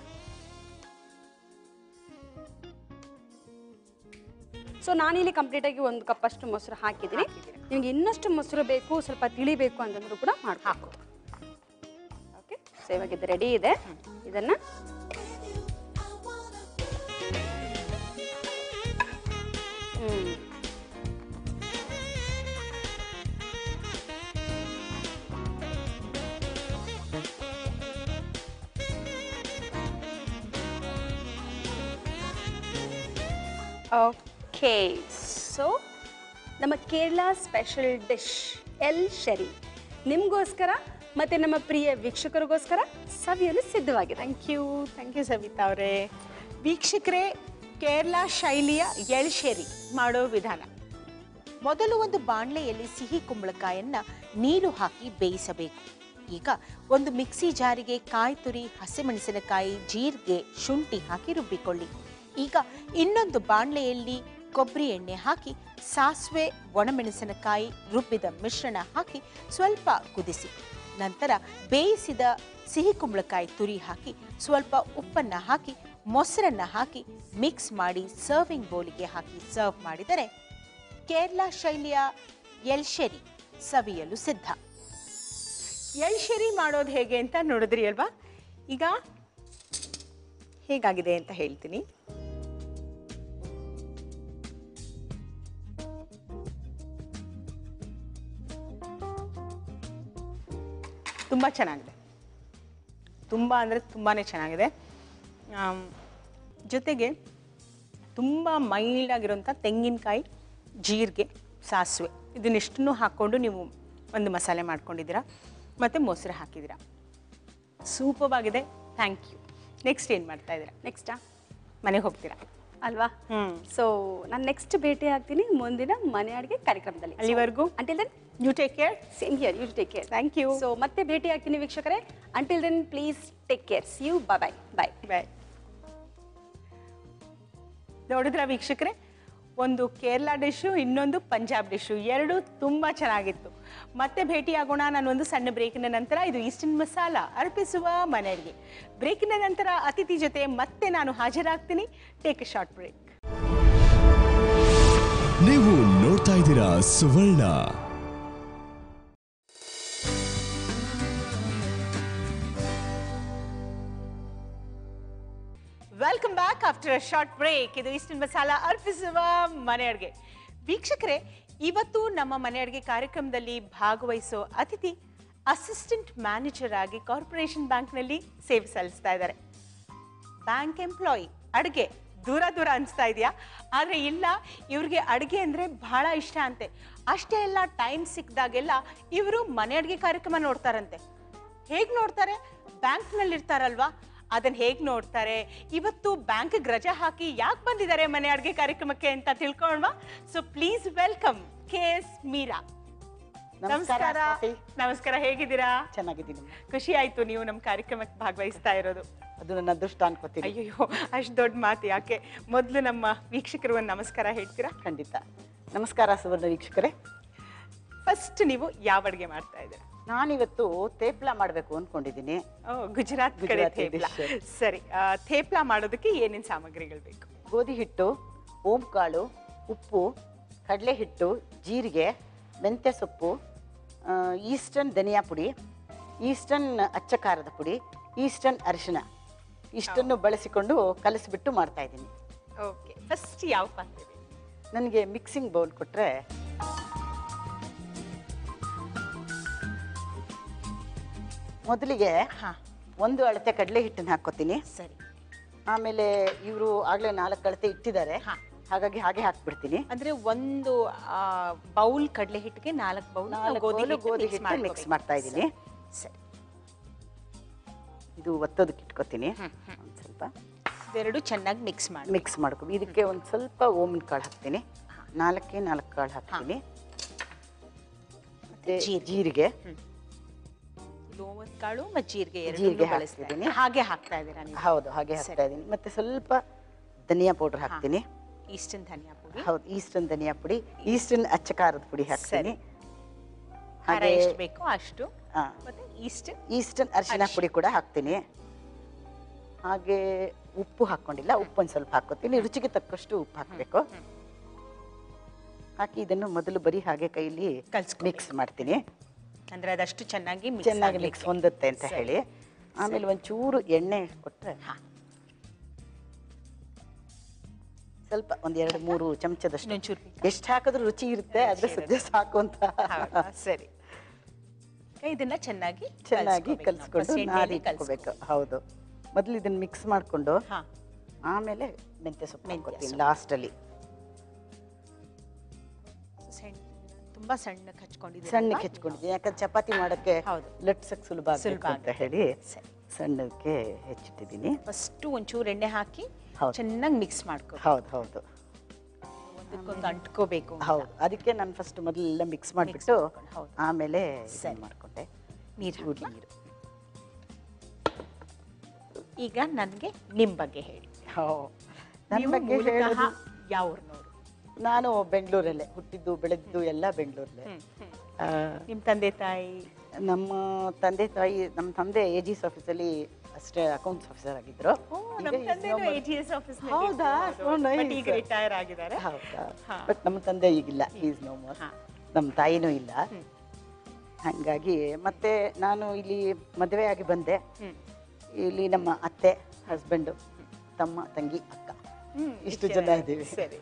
ಸೊ ನಾನಿಲ್ಲಿ ಕಂಪ್ಲೀಟಾಗಿ ಒಂದು ಕಪ್ಪಷ್ಟು ಮೊಸರು ಹಾಕಿದ್ದೀನಿ ಹಾಕಿದ್ದೀರಾ. ನಿಮ್ಗೆ ಇನ್ನಷ್ಟು ಮೊಸರು ಬೇಕು ಸ್ವಲ್ಪ ತಿಳಿಬೇಕು ಅಂತಂದ್ರೂ ಕೂಡ ಮಾಡಿ ಹಾಕು ಓಕೆ ಸೊ ಇವಾಗ ಇದು ರೆಡಿ ಇದೆ ಇದನ್ನ ಹ್ಮ್ ಓಕೆ ಸೊ ನಮ್ಮ Kerala special dish erissery ನಿಮಗೋಸ್ಕರ ಮತ್ತೆ ನಮ್ಮ ಪ್ರಿಯ ವೀಕ್ಷಕರಿಗೋಸ್ಕರ ಸವಿಯಲು ಸಿದ್ಧವಾಗಿದೆ thank you thank you Savita ಅವರೇ ವೀಕ್ಷಕರೇ ಕೇರಳ ಶೈಲಿಯ ಎಳ್ಶೇರಿ ಮಾಡೋ ವಿಧಾನ ಮೊದಲು ಒಂದು ಬಾಣಲೆಯಲ್ಲಿ ಸಿಹಿ ಕುಂಬಳಕಾಯನ್ನ ನೀರು ಹಾಕಿ ಬೇಯಿಸಬೇಕು ಈಗ ಒಂದು ಮಿಕ್ಸಿ ಜಾರಿಗೆ ಕಾಯಿ ತುರಿ ಹಸಿಮೆಣಸಿನಕಾಯಿ ಜೀರಿಗೆ ಶುಂಠಿ ಹಾಕಿ ರುಬ್ಬಿಕೊಳ್ಳಿ ಈಗ ಇನ್ನೊಂದು ಬಾಣಲೆಯಲ್ಲಿ ಕೊಬ್ಬರಿ ಎಣ್ಣೆ ಹಾಕಿ ಸಾಸಿವೆ ಒಣಮೆಣಸಿನಕಾಯಿ ರುಬ್ಬಿದ ಮಿಶ್ರಣ ಹಾಕಿ ಸ್ವಲ್ಪ ಕುದಿಸಿ ನಂತರ ಬೇಯಿಸಿದ ಸಿಹಿ ಕುಂಬಳಕಾಯಿ ತುರಿ ಹಾಕಿ ಸ್ವಲ್ಪ ಉಪ್ಪನ್ನ ಹಾಕಿ ಮೊಸರನ್ನ ಹಾಕಿ ಮಿಕ್ಸ್ ಮಾಡಿ ಸರ್ವಿಂಗ್ ಬೌಲಿಗೆ ಹಾಕಿ ಸರ್ವ್ ಮಾಡಿದರೆ ಕೇರಳ ಶೈಲಿಯ ಎಲ್ಶೆರಿ ಸವಿಯಲು ಸಿದ್ಧ ಎಳ್ಶೆರಿ ಮಾಡೋದು ಹೇಗೆ ಅಂತ ನೋಡಿದ್ರಿ ಅಲ್ವಾ ಈಗ ಹೇಗಾಗಿದೆ ಅಂತ ಹೇಳ್ತೀನಿ ತುಂಬ ಚೆನ್ನಾಗಿದೆ ತುಂಬ ಅಂದರೆ ತುಂಬಾ ಚೆನ್ನಾಗಿದೆ ಆಮ್, ಜೊತೆಗೆ ತುಂಬ ಮೈಲ್ಡ್ ಆಗಿರೋಂಥ ತೆಂಗಿನಕಾಯಿ ಜೀರಿಗೆ ಸಾಸಿವೆ ಇದನ್ನೆಷ್ಟನ್ನು ಹಾಕ್ಕೊಂಡು ನೀವು ಒಂದು ಮಸಾಲೆ ಮಾಡ್ಕೊಂಡಿದ್ದೀರಾ ಮತ್ತು ಮೊಸರು ಹಾಕಿದ್ದೀರಾ ಸೂಪರ್ವಾಗಿದೆ ಥ್ಯಾಂಕ್ ಯು ನೆಕ್ಸ್ಟ್ ಏನು ಮಾಡ್ತಾ ಇದ್ದೀರಾ ನೆಕ್ಸ್ಟಾ ಮನೆಗೆ ಹೋಗ್ತೀರಾ ಅಲ್ವಾ ಹ್ಞೂ ಸೊ ನಾನು ನೆಕ್ಸ್ಟ್ ಭೇಟಿ ಆಗ್ತೀನಿ ಮುಂದಿನ ಮನೆ ಅಡುಗೆ ಕಾರ್ಯಕ್ರಮದಲ್ಲಿ ಅಲ್ಲಿವರೆಗೂ until then you take care same here you take care thank you so ಮತ್ತೆ ಭೇಟಿ ಆಗ್ತೀನಿ ವೀಕ್ಷಕರೇ until then please take care see you bye bye bye bye ನೋಡಿದ್ರ ವೀಕ್ಷಕರೇ ಒಂದು ಕೇರಳ ಡಿಶ್ಶು ಇನ್ನೊಂದು ಪಂಜಾಬ್ ಡಿಶ್ಶು ಎರಡು ತುಂಬ ಚೆನ್ನಾಗಿತ್ತು ಮತ್ತೆ ಭೇಟಿಯಾಗೋಣ ನಾನೊಂದು ಸಣ್ಣ ಬ್ರೇಕಿನ ನಂತರ ಇದು ಈಸ್ಟರ್ನ್ ಮಸಾಲ ಅರ್ಪಿಸುವ ಮನೆ ಅಡುಗೆ ಬ್ರೇಕಿನ ನಂತರ ಅತಿಥಿ ಜೊತೆ ಮತ್ತೆ ನಾನು ಹಾಜರಾಗ್ತೀನಿ ಟೇಕ್ ಎ ಶಾರ್ಟ್ ಬ್ರೇಕ್ ನೀವು ನೋಡ್ತಾ ಇದ್ದೀರಾ Suvarna welcome back after a short break ಇದು ಈಸ್ಟರ್ನ್ ಮಸಾಲ ಅರ್ಪಿಸುವ ಮನೆ ಅಡುಗೆ ವೀಕ್ಷಕರೇ ಇವತ್ತು ನಮ್ಮ ಮನೆ ಅಡುಗೆ ಕಾರ್ಯಕ್ರಮದಲ್ಲಿ ಭಾಗವಹಿಸೋ ಅತಿಥಿ ಅಸಿಸ್ಟೆಂಟ್ ಮ್ಯಾನೇಜರ್ ಆಗಿ ಕಾರ್ಪೊರೇಷನ್ ಬ್ಯಾಂಕ್ನಲ್ಲಿ ಸೇವೆ ಸಲ್ಲಿಸ್ತಾ ಇದ್ದಾರೆ ಬ್ಯಾಂಕ್ ಎಂಪ್ಲಾಯಿ ಅಡುಗೆ ದೂರ ದೂರ ಅನಿಸ್ತಾ ಇದೆಯಾ ಆದರೆ ಇಲ್ಲ ಇವ್ರಿಗೆ ಅಡುಗೆ ಅಂದರೆ ಬಹಳ ಇಷ್ಟ ಅಂತೆ ಅಷ್ಟೇ ಎಲ್ಲ ಟೈಮ್ ಸಿಕ್ಕಿದಾಗೆಲ್ಲ ಇವರು ಮನೆ ಅಡುಗೆ ಕಾರ್ಯಕ್ರಮ ನೋಡ್ತಾರಂತೆ ಹೇಗೆ ನೋಡ್ತಾರೆ ಬ್ಯಾಂಕ್ನಲ್ಲಿ ಇರ್ತಾರಲ್ವಾ ಅದನ್ನ ಹೇಗೆ ನೋಡ್ತಾರೆ ಇವತ್ತು ಬ್ಯಾಂಕ್ ರಜಾ ಹಾಕಿ ಯಾಕೆ ಬಂದಿದ್ದಾರೆ ಮನೆ ಅಡುಗೆ ಕಾರ್ಯಕ್ರಮಕ್ಕೆ ಅಂತ ತಿಳ್ಕೊಳ್ಳೋಣ so please welcome K S Meera ನಮಸ್ಕಾರ, ನಮಸ್ಕಾರ ಸ್ವಾತಿ. ನಮಸ್ಕಾರ ಹೇಗಿದ್ದೀರಾ ಚೆನ್ನಾಗಿದ್ದೀನಿ ಖುಷಿ ಆಯ್ತು ನೀವು ನಮ್ಮ ಕಾರ್ಯಕ್ರಮಕ್ಕೆ ಭಾಗವಹಿಸ್ತಾ ಇರೋದು ಅದು ನನ್ನ ಅದೃಷ್ಟ ಅನ್ಕೋತೀನಿ ಅಯ್ಯೋ ಅಷ್ಟು ದೊಡ್ಡ ಮಾತು ಯಾಕೆ ಮೊದಲು ನಮ್ಮ ವೀಕ್ಷಕರು ಒಂದು ನಮಸ್ಕಾರ ಹೇಳ್ತೀರಾ ಖಂಡಿತ ನಮಸ್ಕಾರ ಸುವರ್ಣ ವೀಕ್ಷಕರೇ ಫಸ್ಟ್ ನೀವು ಯಾವ ಅಡುಗೆ ಮಾಡ್ತಾ ಇದ್ದೀರಾ ನಾನಿವತ್ತು ತೇಪ್ಲ ಮಾಡಬೇಕು ಅನ್ಕೊಂಡಿದ್ದೀನಿ ಓ ಗುಜರಾತ್ ಕಡೆ ಗುಜರಾತಿ ಥೇಪ್ಲಾ dish. ಸರಿ ಆ, ಥೇಪ್ಲಾ ಮಾಡೋದಕ್ಕೆ ಏನೇನು ಸಾಮಗ್ರಿಗಳು ಬೇಕು ಗೋಧಿ ಹಿಟ್ಟು ಓಂ ಕಾಳು ಉಪ್ಪು ಕಡಲೆ ಹಿಟ್ಟು ಜೀರಿಗೆ ಮೆಂತ್ಯ ಸೊಪ್ಪು ಆ, ಈಸ್ಟರ್ನ್ ಧನಿಯಾ ಪುಡಿ ಈಸ್ಟರ್ನ್ ಅಚ್ಚ ಖಾರದ ಪುಡಿ ಈಸ್ಟರ್ನ್ ಅರಿಶಿಣ ಇಷ್ಟನ್ನು ಬಳಸಿಕೊಂಡು ಕಲಿಸ್ಬಿಟ್ಟು ಮಾಡ್ತಾ ಇದ್ದೀನಿ ಓಕೆ ಫಸ್ಟ್ ಯಾವ ಪಾತ್ರೆ ಬೇಕು ನನಗೆ ಮಿಕ್ಸಿಂಗ್ ಬೌಲ್ ಕೊಟ್ಟರೆ ಮೊದಲಿಗೆ ಹಾ ಒಂದು ಅಳತೆ ಕಡಲೆ ಹಿಟ್ಟನ್ನು ಹಾಕ್ಕೋತೀನಿ ಸರಿ ಆಮೇಲೆ ಇವರು ಆಗಲೇ ನಾಲ್ಕು ಅಳತೆ ಇಟ್ಟಿದ್ದಾರೆ ಹಾ. ಹಾಗಾಗಿ ಹಾಗೆ ಹಾಕ್ಬಿಡ್ತೀನಿ ಅಂದ್ರೆ ಒಂದು ಬೌಲ್ ಕಡಲೆ ಹಿಟ್ಟಿಗೆ ನಾಲ್ಕು ಬೌಲ್ ನಾಲ್ಕು ಗೋಧಿ ಬೌಲು ಹಿಟ್ಟು ಗೋಧಿ mix ಹಿಟ್ಟು ಮಿಕ್ಸ್ ಮಾಡ್ಕೋಬೇಕು. ಮಾಡ್ತಾ ಇದ್ದೀನಿ ಸರಿ ಇದು ಒತ್ತೋದಕ್ಕೆ ಇಟ್ಕೋತೀನಿ ಒಂದು ಸ್ವಲ್ಪ ಇವೆರಡು ಚೆನ್ನಾಗಿ ಮಿಕ್ಸ್ ಮಾಡಿ ಮಿಕ್ಸ್ ಮಾಡ್ಕೊಂಡು ಇದಕ್ಕೆ ಒಂದು ಸ್ವಲ್ಪ ಓಮಿನ ಕಾಳು ಹಾಕ್ತೀನಿ ನಾಲ್ಕೇ ನಾಲ್ಕು ಕಾಳು ಹಾಕ್ತೀನಿ ಮತ್ತೆ ಜೀರಿಗೆ ಲೋವನ್ ಕಾಳು ಮತ್ತು ಜೀರಿಗೆ ಜೀರಿಗೆ ಎರಡು ಬಳಸ್ತಾ ಹಾಕ್ತಿದ್ದೀನಿ. ಇದ್ದೀನಿ. ಹಾಗೆ ಹಾಕ್ತಾ ಇದ್ದೀರಾ ನೀವು ಹೌದು ಹಾಗೆ ಹಾಕ್ತಾ ಇದ್ದೀನಿ ಮತ್ತೆ ಸ್ವಲ್ಪ ಧನಿಯಾ ಪೌಡರ್ ಹಾಕ್ತೀನಿ ಈಸ್ಟರ್ನ್ ಧನಿಯಾ ಪುಡಿ ಹೌದು ಈಸ್ಟರ್ನ್ ಧನಿಯಾ ಪುಡಿ ಈಸ್ಟರ್ನ್ ಅಚ್ಚ ಖಾರದ ಪುಡಿ ಹಾಕ್ತೀನಿ ಖಾರ ಹಾಗೆ ಎಷ್ಟು ಬೇಕೋ ಅಷ್ಟು ಆ, ಮತ್ತೆ ಈಸ್ಟರ್ನ್ ಈಸ್ಟರ್ನ್ ಅರಿಶಿನ ಪುಡಿ ಕೂಡ ಹಾಕ್ತೀನಿ ಹಾಗೆ ಉಪ್ಪು ಹಾಕ್ಕೊಂಡಿಲ್ಲ ಉಪ್ಪು ಒಂದು ಸ್ವಲ್ಪ ಹಾಕೋತೀನಿ ರುಚಿಗೆ ತಕ್ಕಷ್ಟು ಉಪ್ಪು ಹಾಕಬೇಕು ಹಾಕಿ ಇದನ್ನು ಮೊದಲು ಬರೀ ಹಾಗೆ ಕೈಲಿ ಕಲ್ಸ್ಕೊಬೇಕು. ಮಿಕ್ಸ್ ಮಾಡ್ತೀನಿ ಅಂದ್ರೆ ಅದಷ್ಟು ಚೆನ್ನಾಗಿ ಮಿಕ್ಸ್ ಚೆನ್ನಾಗಿ ಮಿಕ್ಸ್ ಹೊಂದುತ್ತೆ ಅಂತ ಹೇಳಿ ಆಮೇಲೆ ಒಂಚೂರು ಎಣ್ಣೆ ಕೊಟ್ಟರೆ ಹಾ. ಸ್ವಲ್ಪ ಒಂದ್ ಎರಡು ಮೂರು ಚಮಚದಷ್ಟು ಇನ್ನೊಂಚೂರು ಎಷ್ಟು ಹಾಕಿದ್ರು ರುಚಿ ಇರುತ್ತೆ ಅದ್ರ ಸದ್ಯ ಸಾಕು ಅಂತ ಹೌದಾ? ಸರಿ ಈಗ ಇದನ್ನ ಚೆನ್ನಾಗಿ ಚೆನ್ನಾಗಿ ಕಲ್ಸ್ಕೊಬೇಕು ನಾವು. ಕಲ್ಸ್ಕೊಂಡು First ನಾದಿ ಎಣ್ಣೆಯಲ್ಲಿ ಇಟ್ಕೋಬೇಕು ಹೌದು ಮೊದಲು ಇದನ್ನ ಮಿಕ್ಸ್ ಮಾಡಿಕೊಂಡು ಹಾ ಆಮೇಲೆ ಮೆಂತ್ಯ ಸೊಪ್ಪು ಮೆಂತ್ಯ ಹಾಕ್ಕೊತೀನಿ ಸೊಪ್ಪು. ಲಾಸ್ಟಲ್ಲಿ ಸಣ್ಣ ತುಂಬಾ ಸಣ್ಣಕ್ಕೆ ಹಚ್ಕೊಂಡಿದ್ದೀರಾ ಸಣ್ಣಕ್ಕೆ ಅಲ್ವಾ? ಹೆಚ್ಕೊಂಡಿದ್ದೀನಿ ಯಾಕಂದ್ರೆ ಚಪಾತಿ ಮಾಡೋಕ್ಕೆ ಹೌದು. ಲಟ್ಸಕ್ಕೆ ಸುಲಭ ಸುಲಭ ಆಗಬೇಕು ಅಂತ ಆಗುತ್ತೆ. ಹೇಳಿ ಸರಿ. ಸಣ್ಣಕ್ಕೆ ಹೆಚ್ಚಿಟ್ಟಿದ್ದೀನಿ ಫಸ್ಟ್ ಒಂಚೂರು ಎಣ್ಣೆ ಹಾಕಿ ಹೌದು. ಚೆನ್ನಾಗಿ ಮಿಕ್ಸ್ ಮಾಡ್ಕೋ ಹೌದು ಹೌದು ಒಂದಕ್ಕೊಂದು ಅಂಟ್ಕೋಬೇಕು ಅಂತ. ಹೌದು ಅದಕ್ಕೆ ನಾನು ಫಸ್ಟ್ ಮೊದಲೆಲ್ಲ ಮಿಕ್ಸ್ ಮಾಡಿಬಿಟ್ಟು ಮಾಡ್ಕೊಂಡು, ಹೌದು. ಆಮೇಲೆ ಸರಿ. ಮಾಡಿಕೊಂಡೆ ನೀರು ಹಾಕಿ ನೀರು ಈಗ ನನಗೆ ನಿಮ್ಮ ಬಗ್ಗೆ ಹೇಳಿ ನನ್ನ ನೀವು ಬಗ್ಗೆ ಮೂಲತಃ ಹೇಳೋದು ಯಾವ ಊರ್ನವ್ರು? ನಾನು ಬೆಂಗಳೂರಲ್ಲೇ ಹುಟ್ಟಿದ್ದು ಬೆಳೆದಿದ್ದು ಎಲ್ಲ ಬೆಂಗಳೂರಲ್ಲೇ ಆ, ನಿಮ್ಮ ತಂದೆ ತಾಯಿ ನಮ್ಮ ತಂದೆ ತಾಯಿ ನಮ್ಮ ತಂದೆ ಎ ಜಿ ಆಫೀಸಲ್ಲಿ ಅಷ್ಟೇ ಅಕೌಂಟ್ಸ್ ಆಫೀಸರ್ ಆಗಿದ್ರು ಓ, ಈಗ ನಮ್ಮ is ತಂದೆನೂ no more. AGS office ನಲ್ಲಿ ಹೌದಾ? ಇದ್ರು. So nice. But ಈಗ ರಿಟೈರ್ ಆಗಿದ್ದಾರೆ ಹೌದಾ ಹಾ. ಬಟ್ ನಮ್ಮ ತಂದೆ ಈಗಿಲ್ಲ ಈಸ್ ನೋ ಮೋರ್ ಹಾ. ನಮ್ಮ ತಾಯಿನೂ ಇಲ್ಲ ಹಾಗಾಗಿ ಮತ್ತೆ ನಾನು ಇಲ್ಲಿ ಮದುವೆ ಆಗಿ ಬಂದೆ ಹ್ಮ್. ಇಲ್ಲಿ ನಮ್ಮ ಅತ್ತೆ ಹಸ್ಬೆಂಡು ತಮ್ಮ ತಂಗಿ ಅಕ್ಕ ಹ್ಮ್, ಇಷ್ಟು ಇಷ್ಟೇ. ಜನ ಇದ್ದೀವಿ ಸರಿ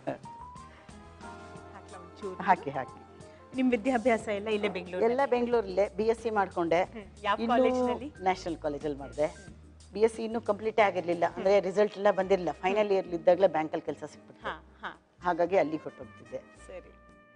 ಹಾಕ್ಲಾ ಒಂಚೂರು? ಹಾಕಿ ಹಾಕಿ ನಿಮ್ಮ ವಿದ್ಯಾಭ್ಯಾಸ ಎಲ್ಲ ಇಲ್ಲೇ ಬೆಂಗಳೂರು ಎಲ್ಲ ಬೆಂಗಳೂರಲ್ಲೇ ಬಿ ಎಸ್ ಸಿ ಮಾಡ್ಕೊಂಡೆ ಯಾವ ಕಾಲೇಜ್ನಲ್ಲಿ? ನ್ಯಾಷನಲ್ ಕಾಲೇಜಲ್ಲಿ ಮಾಡಿದೆ ಬಿ ಎಸ್ ಸಿ ಇನ್ನೂ ಕಂಪ್ಲೀಟೇ ಆಗಿರಲಿಲ್ಲ ಅಂದರೆ ರಿಸಲ್ಟ್ ಎಲ್ಲ ಬಂದಿರಲಿಲ್ಲ ಫೈನಲ್ ಇಯರ್ ಇದ್ದಾಗಲೇ ಬ್ಯಾಂಕಲ್ಲಿ ಕೆಲಸ ಸಿಕ್ಬಿಟ್ಟು ಹಾ ಹಾ ಹಾಗಾಗಿ ಅಲ್ಲಿಗೆ ಹೊರಟೋಗ್ತಿದ್ದೆ ಸರಿ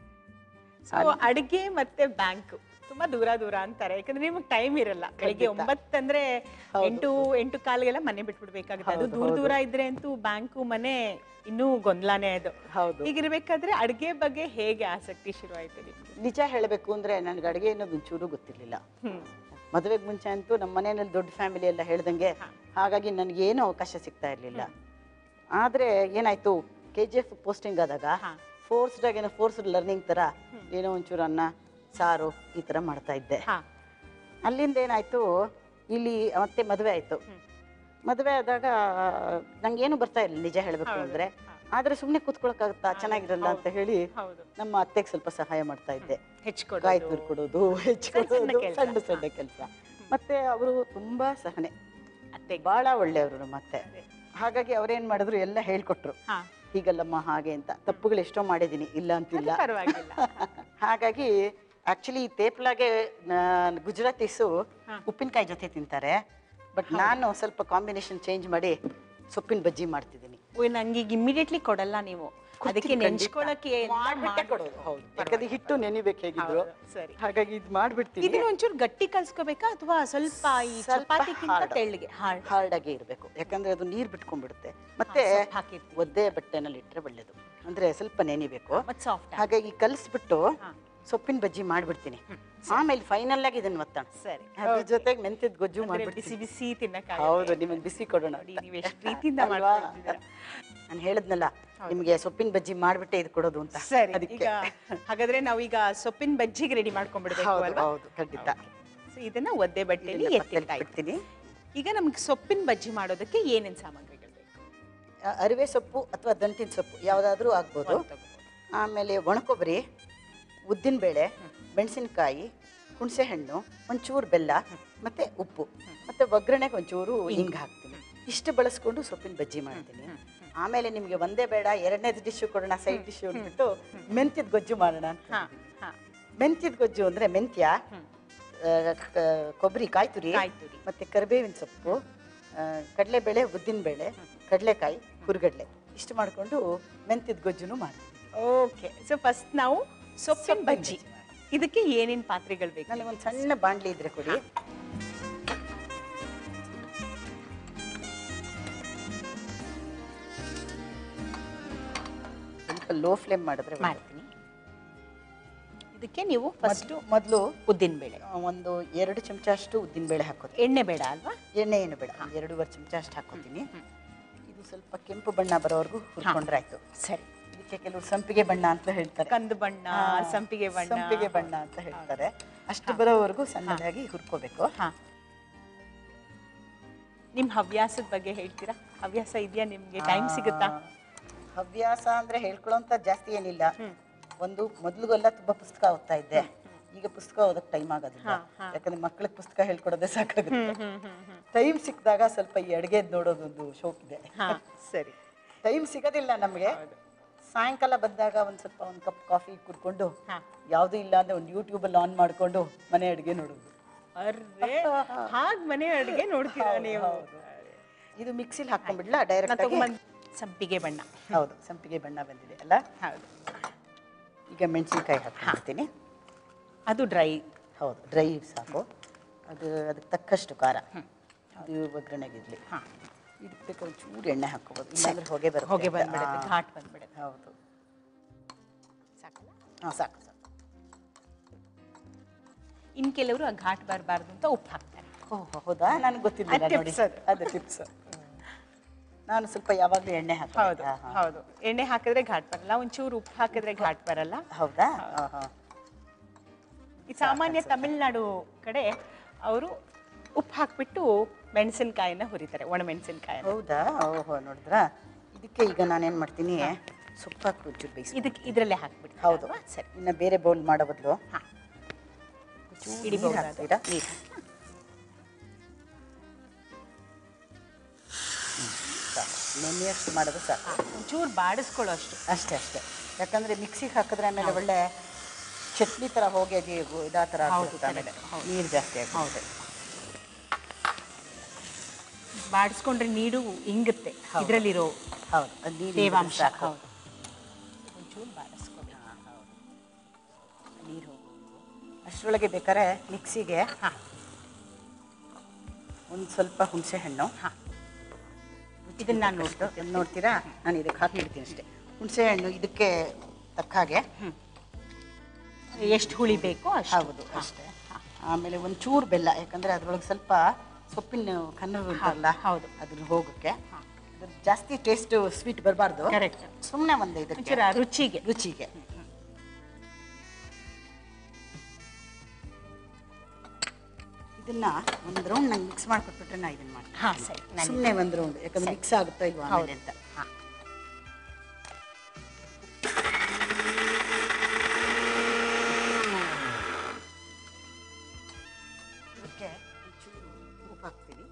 ಸೊ ಅಡಿಗೆ ಮತ್ತೆ ಬ್ಯಾಂಕ್ ತುಂಬಾ ದೂರ ದೂರ ಅಂತಾರೆ ಯಾಕಂದ್ರೆ ನಿಮಗೆ ಟೈಮ್ ಇರಲ್ಲ ಬೆಳಿಗ್ಗೆ ಖಂಡಿತ. ಒಂಬತ್ತಂದ್ರೆ ಎಂಟು ಎಂಟು ಕಾಲಿಗೆಲ್ಲ ಮನೆ ಬಿಟ್ಬಿಡ್ಬೇಕಾಗುತ್ತೆ ಅದು ಹೌದು, ದೂರ ಹೌದು. ದೂರ ಇದ್ರೆ ಅಂತೂ ಬ್ಯಾಂಕು ಮನೆ ಇನ್ನೂ ಗೊಂದಲಾನೇ ಅದು ಹೌದು ಹೀಗಿರ್ಬೇಕಾದ್ರೆ ಅಡಿಗೆ ಬಗ್ಗೆ ಹೇಗೆ ಆಸಕ್ತಿ ಶುರುವಾಯ್ತು ನಿಮ್ಗೆ ನಿಜ ಹೇಳಬೇಕು ಅಂದರೆ ನನಗೆ ಅಡುಗೆ ಅನ್ನೋದು ಒಂಚೂರು ಗೊತ್ತಿರಲಿಲ್ಲ ಹ್ಮ್ ಮದುವೆಗೆ ಮುಂಚೆ ಅಂತೂ ನಮ್ಮ ಮನೆಯಲ್ಲಿ ದೊಡ್ಡ ಫ್ಯಾಮಿಲಿ ಎಲ್ಲ ಹೇಳ್ದಂಗೆ ಹಾಗಾಗಿ ನನಗೇನು ಅವಕಾಶ ಸಿಗ್ತಾ ಇರಲಿಲ್ಲ ಆದರೆ ಏನಾಯ್ತು ಕೆ ಜಿ ಎಫ್ ಪೋಸ್ಟಿಂಗ್ ಆದಾಗ ಹಾ. ಫೋರ್ಸ್ಡಾಗ ಏನೋ ಫೋರ್ಸ್ಡ್ ಲರ್ನಿಂಗ್ ಥರ ಏನೋ ಒಂಚೂರು ಅನ್ನ ಸಾರು ಈ ಥರ ಮಾಡ್ತಾ ಇದ್ದೆ ಹಾ ಅಲ್ಲಿಂದ ಏನಾಯ್ತು ಇಲ್ಲಿ ಮತ್ತೆ ಮದುವೆ ಆಯ್ತು ಮದುವೆ ಆದಾಗ ನಂಗೇನು ಬರ್ತಾ ಇರಲಿಲ್ಲ ನಿಜ ಹೇಳಬೇಕು ಅಂದ್ರೆ ಆದ್ರೆ ಸುಮ್ಮನೆ ಕೂತ್ಕೊಳಕ್ಕಾಗುತ್ತಾ ಚೆನ್ನಾಗಿರಲ್ಲ ಅಂತ ಹೇಳಿ ಹೌದು ನಮ್ಮ ಅತ್ತೆಗೆ ಸ್ವಲ್ಪ ಸಹಾಯ ಮಾಡ್ತಾ ಇದ್ದೆ ಹೆಚ್ಕೊಡು ಕಾಯಿ ತುರ್ಕೊಡೋದು ಹೆಚ್ಚಿಕೊಡೋದು ಸಣ್ಣ ಕೆಲ್ಸ. ಸಣ್ಣ ಸಣ್ಣ ಕೆಲಸ ಮತ್ತೆ ಅವರು ತುಂಬಾ ಸಹನೆ ಅತ್ತೆ ಬಹಳ ಒಳ್ಳೆಯವರು ನಮ್ಮ ಅತ್ತೆ ಹಾಗಾಗಿ ಅವ್ರೇನ್ ಮಾಡಿದ್ರು ಎಲ್ಲ ಹೇಳ್ಕೊಟ್ರು ಹಾ ಹೀಗಲ್ಲಮ್ಮ ಹಾಗೆ ಅಂತ ತಪ್ಪುಗಳು ಎಷ್ಟೋ ಮಾಡಿದ್ದೀನಿ ಇಲ್ಲ ಅಂತಿಲ್ಲ ಅದು ಪರವಾಗಿಲ್ಲ ಹಾಗಾಗಿ ಆಕ್ಚುಲಿ ತೇಪ್ಲಾಗೆ ನ- ಗುಜರಾತೀಸು ಉಪ್ಪಿನಕಾಯಿ ಜೊತೆ ತಿಂತಾರೆ ಬಟ್ ನಾನು ಸ್ವಲ್ಪ ಕಾಂಬಿನೇಷನ್ ಚೇಂಜ್ ಮಾಡಿ ಸೊಪ್ಪಿನ ಬಜ್ಜಿ ಮಾಡ್ತಿದ್ದೀನಿ ಓ ನಂಗೆ ಈಗ ಇಮಿಡಿಯೇಟ್ಲಿ ಕೊಡಲ್ಲ ನೀವು ಅದಕ್ಕೆ ನೆಂಚ್ಕೊಳಕ್ಕೆ ಎಲ್ಲ ಮಾಡ್ಬಿಟ್ಟೆ ಕೊಡೋದು ಹೌದು ಯಾಕಂದ್ರೆ ಹಿಟ್ಟು ನೆನಿಬೇಕು ಹೇಗಿದ್ರು ಹೌದು, ಸರಿ. ಹಾಗಾಗಿ ಇದು ಮಾಡ್ಬಿಡ್ತೀನಿ ಇದನ್ನ ಒಂಚೂರು ಗಟ್ಟಿ ಕಲ್ಸ್ಕೋಬೇಕಾ ಅಥವಾ ಸ್ವಲ್ಪ ಈ ಸ್ವಲ್ಪ ಚಪಾತಿಗಿಂತ hard. ತೆಳ್ಳಗೆ ಹಾರ್ಡ್ ಹಾರ್ಡ್ ಆಗಿ ಇರಬೇಕು ಯಾಕಂದ್ರೆ ಅದು ನೀರು ಬಿಟ್ಕೊಂಡ್ಬಿಡುತ್ತೆ ಮತ್ತೆ ಸ್ವಲ್ಪ ಹಾಕಿರ್ತೀವಿ. ಒದ್ದೆ ಬಟ್ಟೆನಲ್ಲಿ ಇಟ್ಟರೆ ಒಳ್ಳೇದು ಅಂದ್ರೆ ಸ್ವಲ್ಪ ನೆನಿಬೇಕು ಮತ್ತೆ ಸಾಫ್ಟ್ ಹಾಗಾಗಿ ಕಲಿಸ್ಬಿಟ್ಟು ಹಾ. ಸೊಪ್ಪಿನ ಬಜ್ಜಿ ಮಾಡ್ಬಿಡ್ತೀನಿ ಆಮೇಲೆ ಫೈನಲ್ ಆಗಿ ಇದನ್ನ ಒತ್ತಣ ಸರಿ ಅದ್ರ ಜೊತೆಗೆ ಮೆಂತ್ಯದ ಗೊಜ್ಜು ಅಂದ್ರೆ ಮಾಡ್ಬಿಡ್ತೀನಿ ಬಿಸಿ ಬಿಸಿ ತಿನ್ನಕ್ಕೆ ಹೌದು ನಿಮಗೆ ಬಿಸಿ ಕೊಡೋಣ ನೋಡಿ ನೀವು ಎಷ್ಟು ಪ್ರೀತಿಯಿಂದ ಅಲ್ವಾ? ಮಾಡ್ಕೊಂಡಿದ್ದೀರಾ ನಾನು ಹೇಳಿದ್ನಲ್ಲ ನಿಮಗೆ ಸೊಪ್ಪಿನ ಬಜ್ಜಿ ಮಾಡ್ಬಿಟ್ಟೆ ಇದು ಕೊಡೋದು ಅಂತ ಸರಿ ಅದಕ್ಕೆ ಈಗ ಹಾಗಾದ್ರೆ ನಾವೀಗ ಸೊಪ್ಪಿನ ಬಜ್ಜಿಗೆ ರೆಡಿ ಮಾಡ್ಕೊಂಡ್ಬಿಡ್ಬೇಕು ಹೌದು ಅಲ್ವಾ ಹೌದು ಖಂಡಿತ ಇದನ್ನ ಒದ್ದೆ ಬಟ್ಟೆಯಲ್ಲಿ ಇದನ್ನ ಪಕ್ಕದಲ್ಲಿ ಎತ್ತಿಟ್ಟಾಯ್ತು ಬಿಡ್ತೀನಿ ಈಗ ನಮ್ಗೆ ಸೊಪ್ಪಿನ ಬಜ್ಜಿ ಮಾಡೋದಕ್ಕೆ ಏನೇನು ಸಾಮಗ್ರಿಗಳು ಬೇಕು ಆ, ಅರಿವೆ ಸೊಪ್ಪು ಅಥವಾ ದಂಟಿನ ಸೊಪ್ಪು ಯಾವುದಾದ್ರೂ ಆಗ್ಬೋದು ಒಂದ್ ತಗೊಬೋದು. ಆಮೇಲೆ ಒಣಕೊಬ್ಬರಿ ಉದ್ದಿನಬೇಳೆ ಮೆಣಸಿನಕಾಯಿ ಹುಣಸೆಹಣ್ಣು ಒಂಚೂರು ಬೆಲ್ಲ ಮತ್ತು ಉಪ್ಪು ಮತ್ತು ಒಗ್ಗರಣೆಗೆ ಒಂಚೂರು ಹಿಂಗೆ ಹಾಕ್ತೀನಿ ಇಷ್ಟು ಬಳಸ್ಕೊಂಡು ಸೊಪ್ಪಿನ ಬಜ್ಜಿ ಮಾಡ್ತೀನಿ ಆಮೇಲೆ ನಿಮಗೆ ಒಂದೇ ಬೇಡ ಎರಡನೇದು ಡಿಶ್ಶು ಕೊಡೋಣ ಸೈಡ್ ಡಿಶ್ಶು ಅಂದ್ಬಿಟ್ಟು ಮೆಂತ್ಯದ ಗೊಜ್ಜು ಮಾಡೋಣ ಅಂತ ಹಾ ಇದ್ದೀನಿ. ಹಾ ಮೆಂತ್ಯದ ಗೊಜ್ಜು ಅಂದರೆ ಮೆಂತ್ಯ ಆ, ಕ- ಕೊಬ್ಬರಿ ಕಾಯಿ ತುರಿ ಕಾಯಿ ತುರಿ. ಮತ್ತು ಕರಿಬೇವಿನ ಸೊಪ್ಪು ಆ, ಕಡಲೆಬೇಳೆ ಉದ್ದಿನಬೇಳೆ ಕಡಲೆಕಾಯಿ ಹುರ್ಗಡ್ಲೆ ಇಷ್ಟು ಮಾಡಿಕೊಂಡು ಮೆಂತ್ಯದ ಗೊಜ್ಜುನು ಮಾಡ್ತೀನಿ ಓಕೆ ಸೊ ಫಸ್ಟ್ ನಾವು ಸೊಪ್ಪಿನ ಬಜ್ಜಿ ಇದಕ್ಕೆ ಏನೇನು ಪಾತ್ರೆಗಳು ಬೇಕು ನನಗೆ ಒಂದು ಸಣ್ಣ ಬಾಣಲಿ ಇದ್ರೆ ಕೊಡಿ ಸ್ವಲ್ಪ ಲೋ ಫ್ಲೇಮ್ ಮಾಡಿದ್ರೆ ಮಾಡ್ತೀನಿ ಇದಕ್ಕೆ ನೀವು ಫಸ್ಟ್ ಮೊದಲು ಉದ್ದಿನ ಬೇಳೆ ಒಂದು ಎರಡು ಚಮಚ ಅಷ್ಟು ಉದ್ದಿನಬೇಳೆ ಹಾಕೋತೀನಿ ಎಣ್ಣೆ ಬೇಡ ಅಲ್ವಾ ಎಣ್ಣೆ ಏನು ಬೇಡ ಒಂದು ಎರಡೂವರೆ ಚಮಚ ಅಷ್ಟು ಹಾಕೋತೀನಿ ಇದು ಸ್ವಲ್ಪ ಕೆಂಪು ಬಣ್ಣ ಬರೋವರೆಗೂ ಹುರ್ಕೊಂಡ್ರೆ ಆಯ್ತು ಸರಿ ಇದಕ್ಕೆ ಕೆಲವರು ಸಂಪಿಗೆ ಬಣ್ಣ ಅಂತ ಹೇಳ್ತಾರೆ ಕಂದು ಬಣ್ಣ ಹಾ, ಸಂಪಿಗೆ ಬಣ್ಣ ಸಂಪಿಗೆ ಬಣ್ಣ ಅಂತ ಹೇಳ್ತಾರೆ ಅಷ್ಟು ಬರೋವರೆಗೂ ಸಣ್ಣದಾಗಿ ಹುರ್ಕೋಬೇಕು ಹಾ ನಿಮ್ಮ ಹವ್ಯಾಸದ ಬಗ್ಗೆ ಹೇಳ್ತೀರಾ ಹವ್ಯಾಸ ಇದೆಯಾ ನಿಮ್ಗೆ ಟೈಮ್ ಸಿಗುತ್ತಾ ಆ, ಹವ್ಯಾಸ ಅಂದ್ರೆ ಹೇಳ್ಕೊಳ್ಳೋಂತ ಜಾಸ್ತಿ ಏನಿಲ್ಲ ಒಂದು ಮೊದಲಿಗೆಲ್ಲ ತುಂಬಾ ಪುಸ್ತಕ ಓದ್ತಾ ಇದ್ದೆ ಈಗ ಪುಸ್ತಕ ಓದಕ್ ಟೈಮ್ ಆಗೋದಿಲ್ಲ ಯಾಕಂದ್ರೆ ಮಕ್ಕಳಿಗೆ ಪುಸ್ತಕ ಹೇಳ್ಕೊಡೋದೇ ಸಾಕಾಗುತ್ತೆ ಟೈಮ್ ಸಿಕ್ಕಿದಾಗ ಸ್ವಲ್ಪ ಈ ಅಡುಗೆ ನೋಡೋದೊಂದು ಶೋಕ್ ಇದೆ ಹಾ ಸರಿ ಟೈಮ್ ಸಿಗೋದಿಲ್ಲ ನಮಗೆ ಸಾಯಂಕಾಲ ಬಂದಾಗ ಒಂದು ಸ್ವಲ್ಪ ಒಂದು ಕಪ್ ಕಾಫಿ ಕುಡ್ಕೊಂಡು ಹಾ. ಯಾವುದೂ ಇಲ್ಲ ಅಂದ್ರೆ ಒಂದು ಯೂಟ್ಯೂಬಲ್ಲಿ ಆನ್ ಮಾಡಿಕೊಂಡು ಮನೆ ಅಡುಗೆ ನೋಡೋದು ಅರ್ರೆ ಹಾಗ್ ಮನೆ ಅಡುಗೆ ನೋಡ್ತೀರಾ ನೀವು ಇದು ಮಿಕ್ಸಿಲಿ ಹಾಕೊಂಡ್ಬಿಡ್ಲಾ ನಾನು ಡೈರೆಕ್ಟ್ ಆಗಿ ತಗೊಂಬಂದ್ ಸಂಪಿಗೆ ಬಣ್ಣ ಹೌದು ಸಂಪಿಗೆ ಬಣ್ಣ ಬಂದಿದೆ ಅಲ್ಲ ಹೌದು ಈಗ ಮೆಣಸಿನ್ಕಾಯಿ ಹಾಕ್ತೀನಿ ಅದು ಡ್ರೈ ಹೌದು ಡ್ರೈ ಸಾಕು ಅದು ಅದಕ್ಕೆ ತಕ್ಕಷ್ಟು ಖಾರ ಅದು ಒಗ್ಗರಣೆಗಿರಲಿ ಹಾಂ ಇದಕ್ಕೆ ಬೇಕಾದ್ರೆ ಚೂರು ಎಣ್ಣೆ ಹಾಕೋಬೋದು ಇಲ್ಲಾಂದ್ರೆ ಹೊಗೆ ಬರುತ್ತೆ ಹೊಗೆ ಅಂತ. ಬಂದ್ಬಿಡುತ್ತೆ ಆ, ಘಾಟ್ ಬಂದ್ಬಿಡುತ್ತೆ ಹೌದು ಸಾಕಲ್ಲ ಹಾಂ ಸಾಕು ಸಾಕು ಇನ್ ಕೆಲವರು ಆ ಘಾಟ್ ಬರಬಾರ್ದು ಅಂತ ಉಪ್ಪು ಹಾಕ್ತಾರೆ ಓಹ್ ಹೌದಾ ನನಗೆ ಗೊತ್ತಿಲ್ಲ ಅದು ನೋಡಿ tips ಅದು. ಅದು ಟಿಪ್ಸ್ ನಾನು ಸ್ವಲ್ಪ ಯಾವಾಗಲೂ ಎಣ್ಣೆ ಹೌದು ಹಾಕೋದು ಹೌದು ಎಣ್ಣೆ ಹಾಕಿದ್ರೆ ಘಾಟ್ ಬರಲ್ಲ ಒಂಚೂರು ಉಪ್ಪು ಹಾಕಿದ್ರೆ ಘಾಟ್ ಬರಲ್ಲ ಹೌದಾ ಹಾಂ ಹಾಂ ಈ ಸಾಮಾನ್ಯ ತಮಿಳ್ನಾಡು ಕಡೆ ಅವರು ಉಪ್ಪು ಹಾಕ್ಬಿಟ್ಟು ಮೆಣಸಿನ್ಕಾಯಿನ ಹುರಿತಾರೆ ಒಣ ಮೆಣಸಿನ್ಕಾಯಿ ಹೌದಾ ಓಹೋ ನೋಡಿದ್ರಾ ಇದಕ್ಕೆ ಈಗ ನಾನೇನು ಮಾಡ್ತೀನಿ ಸೊಪ್ಪು ಹಾಕಿ ಒಂಚೂರು ಬೇಯಿಸಿ ಇದಕ್ಕೆ ಇದರಲ್ಲೇ ಹಾಕ್ಬಿಟ್ಟು ಹೌದು ಸರಿ ಇನ್ನು ಬೇರೆ ಬೌಲ್ ಮಾಡೋ ಬದಲು ಹಾಂ ಇಡೀ ಇಡೀ ಹಾಕ್ತೀರಾ ನೀರು ಸಾಕು ನೆನೆಯಷ್ಟು ಮಾಡೋದು ಸಾಕು ಒಂಚೂರು ಬಾಡಿಸ್ಕೊಳ್ಳೋ ಅಷ್ಟು ಅಷ್ಟೇ ಅಷ್ಟೇ ಯಾಕಂದ್ರೆ ಮಿಕ್ಸಿಗೆ ಹಾಕಿದ್ರೆ ಆಮೇಲೆ ಒಳ್ಳೆ ಚಟ್ನಿ ಥರ ಹೋಗಿ ಅದು ಇದಾ ಥರ ಹೌದು, ಆಗ್ಬಿಡುತ್ತೆ ಆಮೇಲೆ correct, ಹೌದು. ನೀರು ಜಾಸ್ತಿ ಆಗಿ ಹೌದು ಬಾಡಿಸ್ಕೊಂಡ್ರೆ ನೀರು ಇಂಗುತ್ತೆ ಇದರಲ್ಲಿರೋ ಹೌದು ಅದು ನೀರು ತೇವಾಂಶ ಸಾಕು ಹೌದು ಒಂಚೂರು ಬಾಡಿಸ್ಕೊಂಡು ನೀರು ಅಷ್ಟರೊಳಗೆ ಬೇಕಾದ್ರೆ ಮಿಕ್ಸಿಗೆ ಹಾಂ ಒಂದು ಸ್ವಲ್ಪ ಹುಣಸೆ ಹಣ್ಣು ಹಾಂ ಇದನ್ನ ನಾನು ನೋಡ್ತು ಇದನ್ನ ನೋಡ್ತೀರಾ ನಾನು ಇದಕ್ಕೆ ಹಾಕಿಡ್ತೀನಿ ಅಷ್ಟೇ ಹುಣಸೆ ಹಣ್ಣು ಇದಕ್ಕೆ ತಕ್ಕ ಹಾಗೆ ಎಷ್ಟು ಹುಳಿ ಬೇಕೋ ಅಷ್ಟು ಹೌದು ಅಷ್ಟೇ ಆಮೇಲೆ ಒಂದು ಚೂರು ಬೆಲ್ಲ ಯಾಕಂದ್ರೆ ಅದ್ರೊಳಗೆ ಸ್ವಲ್ಪ ಸೊಪ್ಪಿನ ಕನ್ನಡ ಉಂಟಲ್ಲ ಹೌದು. ಅದನ್ನ ಹೋಗೋಕ್ಕೆ ಅದ್ರ ಜಾಸ್ತಿ ಟೇಸ್ಟ್ ಸ್ವೀಟ್ ಬರಬಾರ್ದು Correct. ಸುಮ್ಮನೆ ಒಂದು ಇದಕ್ಕೆ ಒಂಚೂರು ರುಚಿಗೆ ರುಚಿಗೆ ಇದನ್ನ ಒಂದು ರೌಂಡ್ ನಂಗೆ ಮಿಕ್ಸ್ ಮಾಡ್ಕೊಟ್ಬಿಟ್ರೆ ನಾ ಇದನ್ನ ಮಾಡ್ತೀನಿ ಹಾಂ ಸರಿ ನಾನು ಸುಮ್ಮನೆ ಒಂದು ರೌಂಡ್ ಯಾಕಂದ್ರೆ ಮಿಕ್ಸ್ ಆಗುತ್ತೋ ಇಲ್ವಾ ಆಮೇಲೆ ಅಂತ ಹಾಂ ಇದಕ್ಕೆ ಒಂಚೂರು ಉಪ್ಪು ಹಾಕ್ತೀನಿ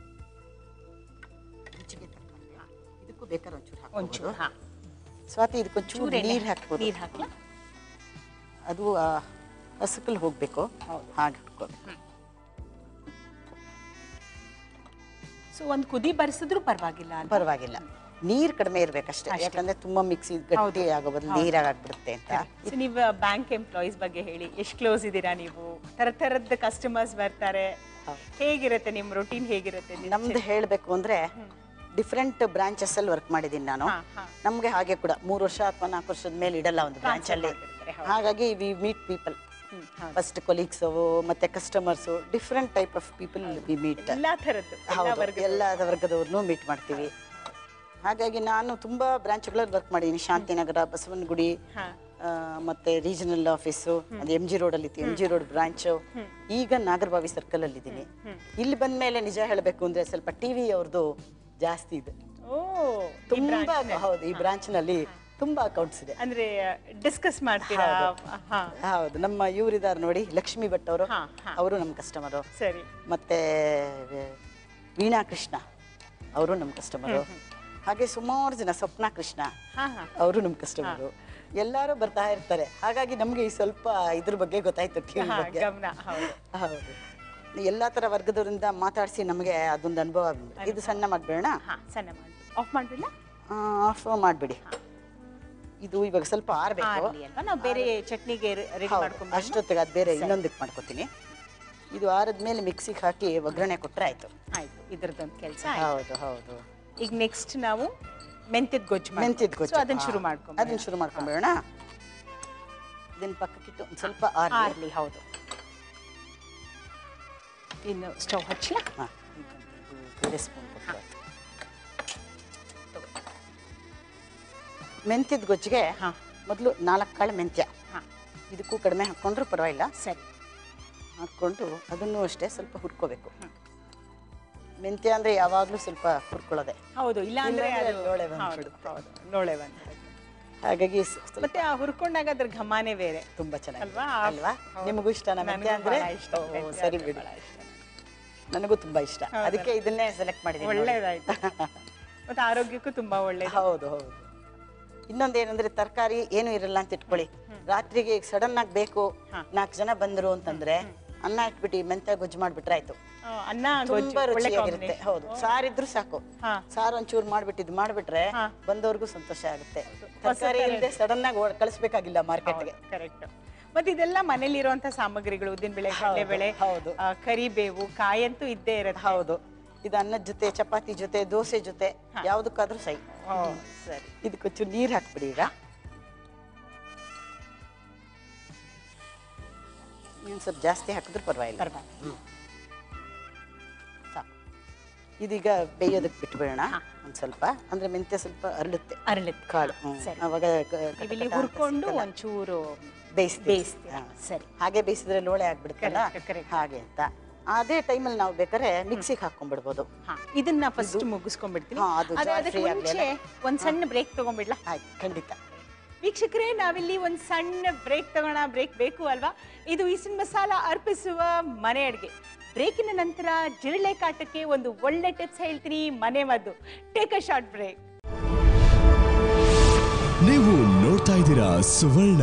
ರುಚಿಗೆ ತಕ್ಕಂತೆ ಇದಕ್ಕೂ ಬೇಕಾದ್ರೆ ಒಂಚೂರು ಒಂಚೂರು ಹಾಕ್ಬೋದು ಹಾಂ ಸ್ವಾತಿ ಇದಕ್ಕೊಂಚೂರು ಚೂರು ನೀರು ಹಾಕ್ಬೋದು ನೀರು ಹಾಕ್ಲಾ ಅದು ಹಸಕಲ್ ಹೋಗಬೇಕು ಹಾಗೆ ಹಾಕ್ಕೋಬೇಕು ಸೊ ಒಂದು ಕುದಿ ಬರ್ಸಿದ್ರು ಪರವಾಗಿಲ್ಲ ಅಂತ ಪರವಾಗಿಲ್ಲ ನೀರು ಕಡಿಮೆ ಇರ್ಬೇಕಷ್ಟೇ ಯಾಕಂದ್ರೆ ತುಂಬಾ ಮಿಕ್ಸಿ ಗಟ್ಟಿ ಆಗೋ ಬದಲು ನೀರಾಗಿ ಆಗ್ಬಿಡುತ್ತೆ ಅಂತ ಸೊ ನೀವು ಬ್ಯಾಂಕ್ ಎಂಪ್ಲಾಯೀಸ್ ಬಗ್ಗೆ ಹೇಳಿ ಎಷ್ಟು ಕ್ಲೋಸ್ ಇದ್ದೀರಾ ನೀವು ತರ ತರದ ಕಸ್ಟಮರ್ಸ್ ಬರ್ತಾರೆ ಹೇಗಿರುತ್ತೆ ನಿಮ್ಮ ರೊಟೀನ್ ಹೇಗಿರುತ್ತೆ ದಿನ- ನಮ್ದು ಹೇಳಬೇಕು ಅಂದ್ರೆ ಡಿಫ್ರೆಂಟ್ ಬ್ರಾಂಚಸ್ ಅಲ್ಲಿ ವರ್ಕ್ ಮಾಡಿದ್ದೀನಿ ನಾನು ಹಾ, ಹಾ. ನಮ್ಗೆ ಹಾಗೆ ಕೂಡ ಮೂರು ವರ್ಷ ಅಥವಾ ನಾಲ್ಕು ವರ್ಷದ ಮೇಲೆ ಇಡಲ್ಲ ಒಂದು ಬ್ರಾಂಚ್ ಅಲ್ಲಿ ಮಾಡ್ಬಿಡ್ತಾರೆ, ಹಾಗಾಗಿ ವಿ ಮೀಟ್ ಪೀಪಲ್ ಹ್ಮ್, ಹೌದು. ಫಸ್ಟ್ ಕೊಲೀಗ್ಸ್ ಮತ್ತೆ customers different type of people we meet ಎಲ್ಲಾ ಥರದ್ದು ಎಲ್ಲಾ ಹೌದು ವರ್ಗದ ಎಲ್ಲ ವರ್ಗದವ್ರನ್ನೂ ಮೀಟ್ ಮಾಡ್ತೀವಿ ಹಾಗಾಗಿ ನಾನು ತುಂಬಾ ಬ್ರಾಂಚ್ಗಳಲ್ಲಿ ವರ್ಕ್ ಮಾಡಿದ್ದೀನಿ ಶಾಂತಿನಗರ ಬಸವನಗುಡಿ ಹಾ. ಆ, ಮತ್ತೆ ರೀಜನಲ್ ಆಫೀಸು ಅದು ಎಂ ಜಿ ರೋಡಲ್ಲಿ ಇತ್ತು ಎಂ ಜಿ ರೋಡ್ ಬ್ರಾಂಚು ಈಗ ನಾಗರಬಾವಿ ಸರ್ಕಲ್ ಅಲ್ಲಿ ಇದ್ದೀನಿ ಇಲ್ಲಿ ಬಂದ ಮೇಲೆ ನಿಜ ಹೇಳಬೇಕು ಅಂದ್ರೆ ಸ್ವಲ್ಪ ಟಿವಿ ಅವ್ರದ್ದು ಜಾಸ್ತಿ ಇದೆ ಓ ತುಂಬಾ ಹೌದು ಈ ಬ್ರಾಂಚ್ ನಲ್ಲಿ ತುಂಬಾ ಅಕೌಂಟ್ಸ್ ಇದೆ ಅಂದ್ರೆ ಡಿಸ್ಕಸ್ ಮಾಡ್ತೀರಾ ಹಾ ಹೌದು ನಮ್ಮ ಇವರಿದ್ದಾರೆ ನೋಡಿ ಲಕ್ಷ್ಮಿ ಭಟ್ ಅವರು ಹಾ, ಹಾ. ಅವರು ನಮ್ಮ ಕಸ್ಟಮರು ಸರಿ ಮತ್ತೆ ವೀಣಾ ಕೃಷ್ಣ ಅವರು ನಮ್ಮ ಕಸ್ಟಮರು ಹಾಗೆ ಸುಮಾರು ಜನ ಸ್ವಪ್ನ ಕೃಷ್ಣ ಹಾ ಹಾ ಅವರು ನಮ್ಮ ಕಸ್ಟಮರು ಎಲ್ಲರೂ ಬರ್ತಾ ಇರ್ತಾರೆ ಹಾಗಾಗಿ ನಮ್ಗೆ ಈ ಸ್ವಲ್ಪ ಇದ್ರ ಬಗ್ಗೆ ಗೊತ್ತಾಯ್ತು ಟಿವಿ ಹಾ ಬಗ್ಗೆ ಗಮನ ಹೌದು ಹೌದು ಎಲ್ಲಾ ತರ ವರ್ಗದವರಿಂದ ಮಾತಾಡಿಸಿ ನಮಗೆ ಅದೊಂದು ಅನುಭವ ಬಂತು ಇದು ಸಣ್ಣ ಮಾಡ್ಬೇಡ ಹಾ ಸಣ್ಣ ಮಾಡಿ ಆಫ್ ಮಾಡ್ಬಿಡ್ಲ ಆಫ್ ಮಾಡ್ಬಿಡಿ ಇದು ಇವಾಗ ಸ್ವಲ್ಪ ಆರ್ಬೇಕು ಆಗ್ಲಿ ಅಲ್ವಾ ನಾವು ಬೇರೆ ಚಟ್ನಿಗೆ ರೆಡಿ ಹೌದು, ಮಾಡ್ಕೊಂಡು ಅಷ್ಟೊತ್ತಿಗೆ ಅದು ಬೇರೆ ಇನ್ನೊಂದಕ್ಕೆ ಮಾಡ್ಕೊತೀನಿ ಇದು ಆರದ್ಮೇಲೆ ಮಿಕ್ಸಿಗೆ ಹಾಕಿ ಒಗ್ಗರಣೆ ಕೊಟ್ರೆ ಆಯ್ತು ಆಯ್ತು ಇದ್ರದ್ದೊಂದು ಕೆಲಸ ಹೌದು ಹೌದು ಈಗ ನೆಕ್ಸ್ಟ್ ನಾವು ಮೆಂತ್ಯದ ಗೊಜ್ಜು ಮಾಡ್ಕೊಳ್ಳೋದು. ಮೆಂತ್ಯದ ಗೊಜ್ಜು So ಅದನ್ನ ಹಾ. ಶುರು ಮಾಡ್ಕೊಂಡು ಅದನ್ನ ಶುರು ಮಾಡ್ಕೊಂಬೇಡ ಇದನ್ನ ಪಕ್ಕಕ್ಕಿಟ್ಟು ಒಂದು ಸ್ವಲ್ಪ ಆರ್ಲಿ ಆರ್ಲಿ ಹೌದು ಇನ್ನು ಸ್ಟವ್ ಹಚ್ಚಲ ಹಾ, ಇದು ಬೇರೆ ಸ್ಪೂನ್ ಮೆಂತ್ಯದ ಗೊಜ್ಜಿಗೆ ಹಾ. ಮೊದಲು ನಾಲ್ಕು ಕಾಳು ಮೆಂತ್ಯ ಹಾ ಇದಕ್ಕೂ ಕಡಿಮೆ ಹಾಕ್ಕೊಂಡ್ರೂ ಪರವಾಗಿಲ್ಲ ಸರಿ ಹಾಕ್ಕೊಂಡು ಅದನ್ನು ಅಷ್ಟೇ ಸ್ವಲ್ಪ ಹುರ್ಕೋಬೇಕು ಮೆಂತ್ಯ ಅಂದ್ರೆ ಯಾವಾಗಲೂ ಸ್ವಲ್ಪ ಹುರ್ಕೊಳ್ಳೋದೆ ಹೌದು ಇಲ್ಲ ಅಂದ್ರೆ ಇಲ್ಲಾಂದ್ರೆ ಅದು ಲೋಳೆ ಹೌದು, ಬಂದ್ಬಿಡುತ್ತೆ. ಹೌದು ಲೋಳೆ ಬಂದ್ಬಿಡುತ್ತೆ. ಹಾಗಾಗಿ ಸ- ಸ್ವಲ್ಪ ಮತ್ತೆ ಆ ಹುರ್ಕೊಂಡಾಗ ಅದ್ರ ಘಮಾನೇ ಬೇರೆ ತುಂಬಾ ಚೆನ್ನಾಗಿ ಅಲ್ವಾ? ಅಲ್ವಾ ಹೌದು. ನಿಮಗೂ ಇಷ್ಟನಾ ನನಗೂ ಮೆಂತ್ಯ ಅಂದ್ರೆ ಬಹಳ ಇಷ್ಟ ಓ, ಮೆಂತ್ಯ ಸರಿ ಅಂದ್ರೆ ಬಿಡಿ ಬಹಳ ಇಷ್ಟ. ನನಗೂ ತುಂಬಾ ಇಷ್ಟ ಅದಕ್ಕೆ ಇದನ್ನೇ ಸೆಲೆಕ್ಟ್ ಮಾಡಿದ್ದೀನಿ ನೋಡಿ. ಒಳ್ಳೇದಾಯ್ತು ಮತ್ತೆ ಆರೋಗ್ಯಕ್ಕೂ ತುಂಬಾ ಒಳ್ಳೇದು ಹೌದು ಹೌದು ಇನ್ನೊಂದೇನಂದ್ರೆ ತರಕಾರಿ ಏನು ಇರಲ್ಲ ಅಂತ ಇಟ್ಕೊಳ್ಳಿ ರಾತ್ರಿಗೆ ಸಡನ್ ಆಗಿ ಬೇಕು ನಾಲ್ಕು ಜನ ಬಂದ್ರು ಅಂತಂದ್ರೆ ಅನ್ನ ಇಟ್ಬಿಟ್ಟು ಮೆಂತ್ಯ ಗೊಜ್ಜು ಮಾಡ್ಬಿಟ್ರೆ ಆಯ್ತು ಆ, ಅನ್ನ ಗೊಜ್ಜು ತುಂಬಾ ಒಳ್ಳೆ ರುಚಿಯಾಗಿರುತ್ತೆ combination. ಹೌದು ಸಾರಿದ್ರು ಸಾಕು ಹಾ. ಸಾರು ಒಂಚೂರು ಮಾಡ್ಬಿಟ್ಟು ಇದು ಮಾಡ್ಬಿಟ್ರೆ ಹಾ. ಬಂದವ್ರಿಗೂ ಸಂತೋಷ ಆಗುತ್ತೆ ಹೊಸ ತರಕಾರಿ ತರ ಇಲ್ಲದೆ ಸಡನ್ ಆಗಿ ಓಡ್- ಕಳಿಸ್ಬೇಕಾಗಿಲ್ಲ ಮಾರ್ಕೆಟ್ಗೆ ಕರೆಕ್ಟ್ ಮತ್ತೆ ಇದೆಲ್ಲ ಮನೇಲಿರುವಂತ ಸಾಮಗ್ರಿಗಳು ಉದ್ದಿನಬೇಳೆ ಕಡಲೆಬೇಳೆ ಹೌದು. ಆ, ಕರಿಬೇವು ಕಾಯಂತೂ ಇದ್ದೇ ಇರುತ್ತೆ ಹೌದು ಇದು ಅನ್ನದ ಜೊತೆ ಚಪಾತಿ ಜೊತೆ ದೋಸೆ ಜೊತೆ ಯಾವ್ದಕ್ಕಾದ್ರೂ ಸೈ ಓ, ಸರಿ ಇದಕ್ಕೊಂಚೂರು ನೀರು ಹಾಕ್ಬಿಡಿ ಈಗ ಇನ್ನು ಸ್ವಲ್ಪ ಜಾಸ್ತಿ ಹಾಕಿದ್ರು ಪರವಾಗಿಲ್ಲ ಪರವಾಗಿಲ್ಲ. ಸಾಕು ಇದೀಗ ಬೇಯೋದಕ್ಕೆ ಬಿಟ್ಬಿಡೋಣ ಒಂದು ಸ್ವಲ್ಪ ಅಂದ್ರೆ ಮೆಂತ್ಯ ಸ್ವಲ್ಪ ಅರಳುತ್ತೆ ಅರಳುತ್ತೆ ಕಾಳು ಹ್ಮ್. ಸರಿ ಅವಾಗ ಕ- ನೀವಿಲ್ಲಿ ಕಟಕಟ ಅಂತ ಹುರ್ಕೊಂಡು ಸಿಕ್ಕಲ್ಲ. ಒಂಚೂರು ಬೇಯಿಸ್ತೀವಿ ಬೇಯಿಸ್ತೀವಿ. ಹಾ. ಸರಿ. ಹಾಗೆ ಬೇಯಿಸಿದ್ರೆ ಲೋಳೆ ಆಗ್ಬಿಡುತ್ತಲ್ಲ Correct, correct. ಹಾಗೆ ಅಂತ ಅದೇ ಟೈಮಲ್ಲಿ ನಾವು ಬೇಕಾದ್ರೆ ಮಿಕ್ಸಿಗೆ ಹಾಕೊಂಡ್ಬಿಡ್ಬೋದು ಹಾ ಇದನ್ನ ಫಸ್ಟ್ ಮುಗಿಸ್ಕೊಂಡ್ಬಿಡ್ತೀನಿ ಹಾ, ಅದು ಆದ್ರೆ jar ಅದಕ್ಕೆ free ಮುಂಚೆ ಆಗ್ಲಿಲ್ಲ. ಒಂದ್ ಸಣ್ಣ ಬ್ರೇಕ್ ತಗೊಂಡ್ಬಿಡ್ಲಾ ಆಯ್ತು ಖಂಡಿತ ವೀಕ್ಷಕರೇ ನಾವಿಲ್ಲಿ ಒಂದು ಸಣ್ಣ ಬ್ರೇಕ್ ತಗೋಣ ಬ್ರೇಕ್ ಬೇಕು ಅಲ್ವಾ ಇದು ಈಸಿನ ಮಸಾಲ ಅರ್ಪಿಸುವ ಮನೆ ಅಡುಗೆ ಬ್ರೇಕಿನ ನಂತರ ಜಿರಳೆ ಕಾಟಕ್ಕೆ ಒಂದು ಒಳ್ಳೆ ಟಿಪ್ಸ್ ಹೇಳ್ತೀನಿ ಮನೆ ಮದ್ದು ಟೇಕ್ ಅ ಶಾರ್ಟ್ ಬ್ರೇಕ್ ನೀವು ನೋಡ್ತಾ ಇದ್ದೀರಾ Suvarna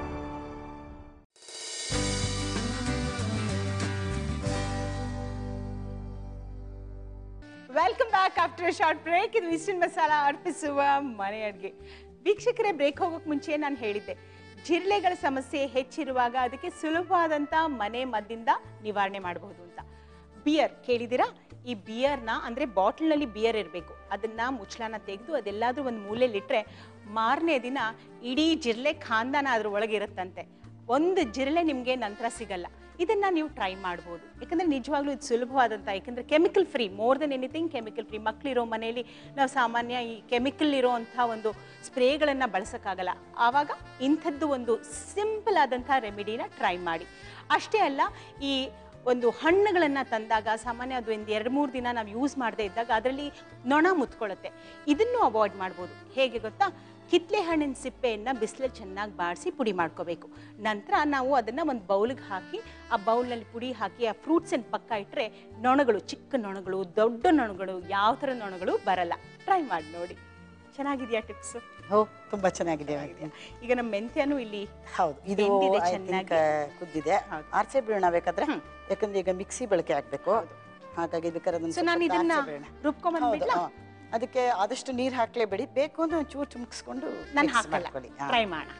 welcome back after short break ಇದು ಈಸ್ಟರ್ನ್ ಮಸಾಲ ಅರ್ಪಿಸುವ ಮನೆ ಅಡುಗೆ ವೀಕ್ಷಕರೇ ಬ್ರೇಕ್ ಹೋಗೋಕೆ ಮುಂಚೆ ನಾನು ಹೇಳಿದ್ದೆ ಜಿರಳೆಗಳ ಸಮಸ್ಯೆ ಹೆಚ್ಚಿರುವಾಗ ಅದಕ್ಕೆ ಸುಲಭವಾದಂಥ ಮನೆ ಮದ್ದಿಂದ ನಿವಾರಣೆ ಮಾಡಬಹುದು ಅಂತ ಬಿಯರ್ ಕೇಳಿದಿರಾ ಈ ಬಿಯರ್ನ ಅಂದರೆ ಬಾಟ್ಲ್ನಲ್ಲಿ ಬಿಯರ್ ಇರಬೇಕು ಅದನ್ನ ಮುಚ್ಚಳನ ತೆಗೆದು ಅದೆಲ್ಲಾದ್ರೂ ಒಂದು ಮೂಲೆಯಲ್ಲಿಟ್ಟರೆ ಮಾರನೇ ದಿನ ಇಡೀ ಜಿರಳೆ ಖಾನ್ದಾನ ಅದ್ರ ಒಳಗೆ ಇರುತ್ತಂತೆ ಒಂದು ಜಿರಳೆ ನಿಮಗೆ ನಂತರ ಸಿಗಲ್ಲ ಇದನ್ನ ನೀವು ಟ್ರೈ ಮಾಡ್ಬೋದು ಯಾಕಂದ್ರೆ ನಿಜವಾಗ್ಲೂ ಇದು ಸುಲಭವಾದಂಥ ಯಾಕಂದ್ರೆ chemical free more then anything chemical free ಮಕ್ಕಳಿರೋ ಮನೆಯಲ್ಲಿ ನಾವು ಸಾಮಾನ್ಯ ಈ ಕೆಮಿಕಲ್ ಇರೋವಂಥ ಒಂದು ಸ್ಪ್ರೇಗಳನ್ನು ಬಳಸೋಕ್ಕಾಗಲ್ಲ ಆವಾಗ ಇಂಥದ್ದು ಒಂದು ಸಿಂಪಲ್ ಆದಂಥ ರೆಮಿಡಿನ ಟ್ರೈ ಮಾಡಿ ಅಷ್ಟೇ ಅಲ್ಲ ಈ ಒಂದು ಹಣ್ಣುಗಳನ್ನು ತಂದಾಗ ಸಾಮಾನ್ಯ ಅದು ಒಂದು ಎರಡು ಮೂರು ದಿನ ನಾವು ಯೂಸ್ ಮಾಡದೇ ಇದ್ದಾಗ ಅದರಲ್ಲಿ ನೊಣ ಮುತ್ಕೊಳ್ಳುತ್ತೆ ಇದನ್ನು ಅವಾಯ್ಡ್ ಮಾಡ್ಬೋದು ಹೇಗೆ ಗೊತ್ತಾ ಕಿತ್ಲೆ ಹಣ್ಣಿನ ಸಿಪ್ಪೆಯನ್ನು ಬಿಸಿಲಲ್ಲಿ ಚೆನ್ನಾಗಿ ಬಾಡಿಸಿ ಪುಡಿ ಮಾಡ್ಕೋಬೇಕು ನಂತರ ನಾವು ಅದನ್ನು ಒಂದು ಬೌಲ್ಗೆ ಹಾಕಿ ಆ ಬೌಲ್ನಲ್ಲಿ ಪುಡಿ ಹಾಕಿ ಆ ಫ್ರೂಟ್ಸನ್ನು ಪಕ್ಕ ಇಟ್ಟರೆ ನೊಣಗಳು ಚಿಕ್ಕ ನೊಣಗಳು ದೊಡ್ಡ ನೊಣಗಳು ಯಾವ ಥರ ನೊಣಗಳು ಬರಲ್ಲ ಟ್ರೈ ಮಾಡಿ ನೋಡಿ ಚೆನ್ನಾಗಿದೆಯಾ ಟಿಪ್ಸು ಹೋ ತುಂಬಾ ಚೆನ್ನಾಗಿದೆ ಈಗ ನಮ್ಮ ಮೆಂತ್ಯನೂ ಇಲ್ಲಿ ಹೌದು ಇದು ಬೆಂದಿದೆ I think, ಚೆನ್ನಾಗಿ. ಆ, ಕುದ್ದಿದೆ ಹೌದು. ಆರ್ಚೆ ಬೀಳೋಣ ಬೇಕಾದ್ರೆ ಯಾಕಂದ್ರೆ ಈಗ ಮಿಕ್ಸಿ ಬಳಕೆ ಆಗ್ಬೇಕು ಹಾಗಾಗಿ ಬೇಕಾದ್ರೆ ಅದನ್ನ ಸೊ ಸ್ವಲ್ಪ ನಾನು ಇದನ್ನ ಆರ್ಚೆ ಬೀಳೋಣ. ಹೌದು, ರುಬ್ಕೊಂಬಂದ್ಬಿಡ್ಲಾ ಹಾ. ಅದಕ್ಕೆ ಆದಷ್ಟು ನೀರು ಹಾಕ್ಲೇಬೇಡಿ ಬೇಕು ಅಂದ್ರೆ ಒಂಚೂರು ಚುಮ್ಕಿಸ್ಕೊಂಡು ನಾನು mix ಹಾಕಲ್ಲ ಮಾಡ್ಕೊಳ್ಳಿ. ಹಾ. ಟ್ರೈ ಮಾಡೋಣ